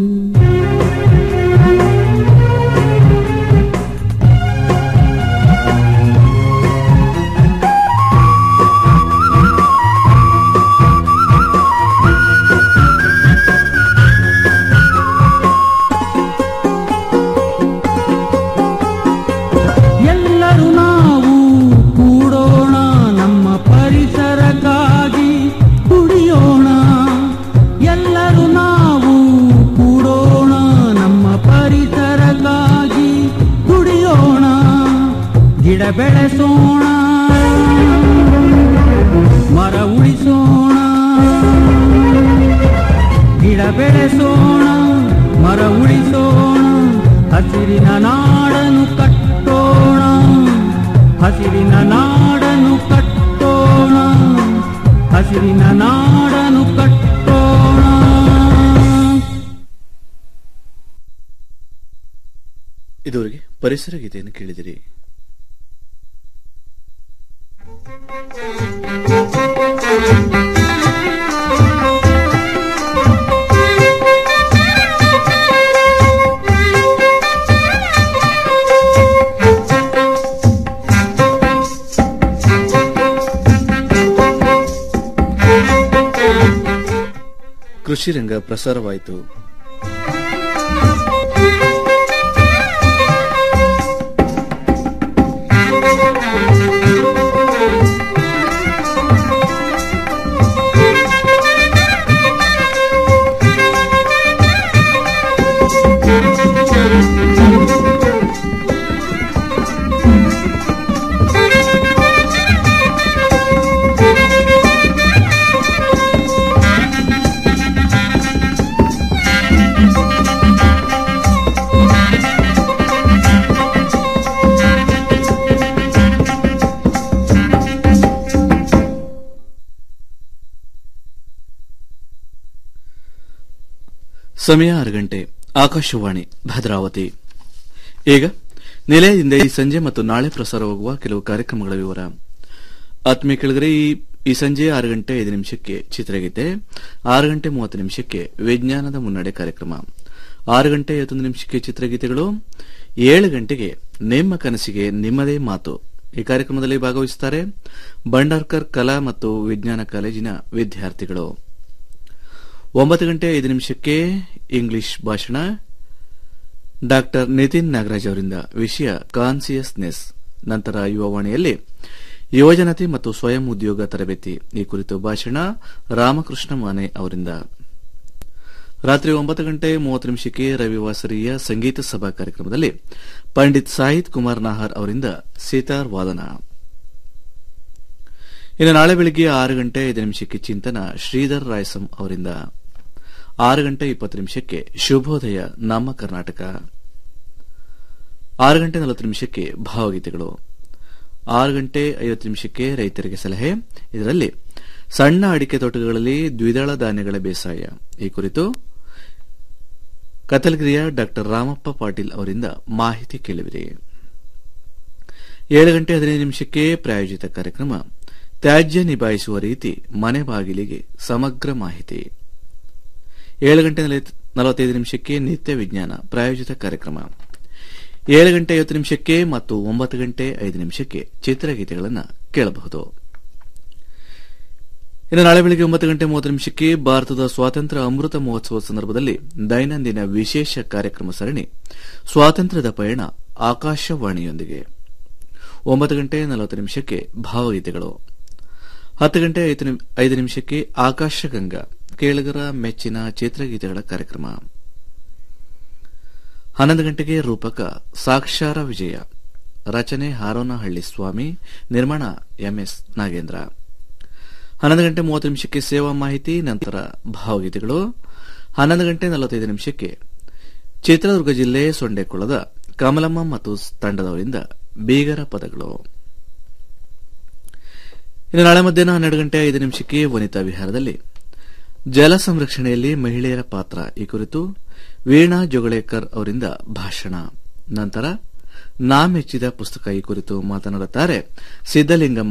ಎಲ್ಲರೂ ನಾವು ಕೂಡೋಣ ನಮ್ಮ ಪರಿಸರಕ್ಕಾಗಿ ದುಡಿಯೋಣ ಎಲ್ಲರೂ ನಾವು ಕೂಡೋಣ ನಮ್ಮ ಪರಿಸರಕ್ಕಾಗಿ ದುಡಿಯೋಣ ಗಿಡ ಬೆಳೆಸೋಣ ಮರ ಉಳಿಸೋಣ ಗಿಡ ಬೆಳೆಸೋಣ ಮರ ಉಳಿಸೋಣ ಹಸಿರಿನ ನಾಡನು ಕಟ್ಟೋಣ ಹಸಿರಿನ ನಾಡನು ಕಟ್ಟೋಣ ಹಸಿರಿನ ನಾಡನು ಕಟ್ಟೋಣ ಇದುವರೆಗೆ ಪರಿಸರ ಗೀತೆಯನ್ನು ಕೇಳಿದಿರಿ ಕೃಷಿ ರಂಗ ಪ್ರಸಾರವಾಯಿತು ಸಮಯ ಆರು ಗಂಟೆ ಆಕಾಶವಾಣಿ ಭದ್ರಾವತಿ ಈಗ ನಿಲಯದಿಂದ ಈ ಸಂಜೆ ಮತ್ತು ನಾಳೆ ಪ್ರಸಾರವಾಗುವ ಕೆಲವು ಕಾರ್ಯಕ್ರಮಗಳ ವಿವರ ಆತ್ಮೀಯ ಕೆಳಗರೆ ಈ ಈ ಸಂಜೆ ಆರು ಗಂಟೆ ಐದು ನಿಮಿಷಕ್ಕೆ ಚಿತ್ರಗೀತೆ ಆರು ಗಂಟೆ ಮೂವತ್ತು ನಿಮಿಷಕ್ಕೆ ವಿಜ್ಞಾನದ ಮುನ್ನಡೆ ಕಾರ್ಯಕ್ರಮ ಆರು ಗಂಟೆ ಐವತ್ತೊಂದು ನಿಮಿಷಕ್ಕೆ ಚಿತ್ರಗೀತೆಗಳು ಏಳು ಗಂಟೆಗೆ ನಿಮ್ಮ ಕನಸಿಗೆ ನಿಮ್ಮದೇ ಮಾತು ಈ ಕಾರ್ಯಕ್ರಮದಲ್ಲಿ ಭಾಗವಹಿಸುತ್ತಾರೆ ಬಂಡಾರ್ಕರ್ ಕಲಾ ಮತ್ತು ವಿಜ್ಞಾನ ಕಾಲೇಜಿನ ವಿದ್ಯಾರ್ಥಿಗಳು ಒಂಬತ್ತು ಗಂಟೆ ಐದು ನಿಮಿಷಕ್ಕೆ ಇಂಗ್ಲಿಷ್ ಭಾಷಣ ಡಾಕ್ಟರ್ ನಿತಿನ್ ನಾಗರಾಜ್ ಅವರಿಂದ ವಿಷಯ ಕಾನ್ಸಿಯಸ್ನೆಸ್ ನಂತರ ಯುವವಾಣಿಯಲ್ಲಿ ಯುವಜನತೆ ಮತ್ತು ಸ್ವಯಂ ಉದ್ಯೋಗ ತರಬೇತಿ ಈ ಕುರಿತು ಭಾಷಣ ರಾಮಕೃಷ್ಣ ಮಾನೆ ಅವರಿಂದ ರಾತ್ರಿ ಒಂಬತ್ತು ಗಂಟೆ ಮೂವತ್ತು ನಿಮಿಷಕ್ಕೆ ರವಿವಾಸರಿಯ ಸಂಗೀತ ಸಭಾ ಕಾರ್ಯಕ್ರಮದಲ್ಲಿ ಪಂಡಿತ್ ಸಾಹಿತ್ ಕುಮಾರ್ ನಾಹರ್ ಅವರಿಂದ ಸಿತಾರ್ ವಾದನ ಇನ್ನು ನಾಳೆ ಬೆಳಗ್ಗೆ ಆರು ಗಂಟೆ ಐದು ನಿಮಿಷಕ್ಕೆ ಚಿಂತನ ಶ್ರೀಧರ್ ರಾಯಸಂ ಅವರಿಂದ ಆರು ಗಂಟೆ ಇಪ್ಪತ್ತು ನಿಮಿಷಕ್ಕೆ ಶುಭೋದಯ ನಮ್ಮ ಕರ್ನಾಟಕ ಆರು ಗಂಟೆ ನಲವತ್ತು ನಿಮಿಷಕ್ಕೆ ಭಾವಗೀತೆಗಳು ಆರು ಗಂಟೆ ಐವತ್ತು ನಿಮಿಷಕ್ಕೆ ರೈತರಿಗೆ ಸಲಹೆ ಇದರಲ್ಲಿ ಸಣ್ಣ ಅಡಿಕೆ ತೋಟಗಳಲ್ಲಿ ದ್ವಿದಳ ಧಾನ್ಯಗಳ ಬೇಸಾಯ ಈ ಕುರಿತು ಕತಲಗಿರಿಯ ಡಾಕ್ಟರ್ ರಾಮಪ್ಪ ಪಾಟೀಲ್ ಅವರಿಂದ ಮಾಹಿತಿ ಕೇಳಿವಿರಿ ಏಳು ಗಂಟೆ ಹದಿನೈದು ನಿಮಿಷಕ್ಕೆ ಪ್ರಾಯೋಜಿತ ಕಾರ್ಯಕ್ರಮ ತ್ಯಾಜ್ಯ ನಿಭಾಯಿಸುವ ರೀತಿ ಮನೆ ಬಾಗಿಲಿಗೆ ಸಮಗ್ರ ಮಾಹಿತಿ ಏಳು ಗಂಟೆ ನಲವತ್ತೈದು ನಿಮಿಷಕ್ಕೆ ನಿತ್ಯ ವಿಜ್ಞಾನ ಪ್ರಾಯೋಜಿತ ಕಾರ್ಯಕ್ರಮ ಏಳು ಗಂಟೆ ಐವತ್ತು ನಿಮಿಷಕ್ಕೆ ಮತ್ತು ಒಂಬತ್ತು ಗಂಟೆ ಐದು ನಿಮಿಷಕ್ಕೆ ಚಿತ್ರಗೀತೆಗಳನ್ನು ಕೇಳಬಹುದು ಇನ್ನು ನಾಳೆ ಬೆಳಗ್ಗೆ ಒಂಬತ್ತು ಗಂಟೆ ಮೂವತ್ತು ನಿಮಿಷಕ್ಕೆ ಭಾರತದ ಸ್ವಾತಂತ್ರ್ಯ ಅಮೃತ ಮಹೋತ್ಸವ ಸಂದರ್ಭದಲ್ಲಿ ದೈನಂದಿನ ವಿಶೇಷ ಕಾರ್ಯಕ್ರಮ ಸರಣಿ ಸ್ವಾತಂತ್ರ್ಯದ ಪಯಣ ಆಕಾಶವಾಣಿಯೊಂದಿಗೆ ಒಂಬತ್ತು ಗಂಟೆ ನಲವತ್ತು ನಿಮಿಷಕ್ಕೆ ಭಾವಗೀತೆಗಳು ಹತ್ತು ಗಂಟೆ ಐದು ನಿಮಿಷಕ್ಕೆ ಆಕಾಶಗಂಗಾ ಕೇಳುಗರ ಮೆಚ್ಚಿನ ಚಿತ್ರಗೀತೆಗಳ ಕಾರ್ಯಕ್ರಮ ಹನ್ನೊಂದು ಗಂಟೆಗೆ ರೂಪಕ ಸಾಕ್ಷಾರ ವಿಜಯ ರಚನೆ ಹಾರೋನಹಳ್ಳಿ ಸ್ವಾಮಿ ನಿರ್ಮಾಣ ಎಂಎಸ್ ನಾಗೇಂದ್ರ ಹನ್ನೊಂದು ಗಂಟೆ ಮೂವತ್ತು ನಿಮಿಷಕ್ಕೆ ಸೇವಾ ಮಾಹಿತಿ ನಂತರ ಭಾವಗೀತೆಗಳು ಹನ್ನೊಂದು ಗಂಟೆ ನಲವತ್ತೈದು ನಿಮಿಷಕ್ಕೆ ಚಿತ್ರದುರ್ಗ ಜಿಲ್ಲೆ ಸೊಂಡೆಕೊಳದ ಕಮಲಮ್ಮ ಮತ್ತು ತಂಡದವರಿಂದ ಬೀಗರ ಪದಗಳು ಇನ್ನು ನಾಳೆ ಮಧ್ಯಾಹ್ನ ಹನ್ನೆರಡು ಗಂಟೆ ಐದು ನಿಮಿಷಕ್ಕೆ ವನಿತಾ ವಿಹಾರದಲ್ಲಿ ಜಲ ಸಂರಕ್ಷಣೆಯಲ್ಲಿ ಮಹಿಳೆಯರ ಪಾತ್ರ ಈ ಕುರಿತು ವೀಣಾ ಜೊಗಳೇಕರ್ ಅವರಿಂದ ಭಾಷಣ ನಂತರ ನಾ ಮೆಚ್ಚಿದ ಪುಸ್ತಕ ಈ ಕುರಿತು ಮಾತನಾಡುತ್ತಾರೆ ಸಿದ್ದಲಿಂಗಂ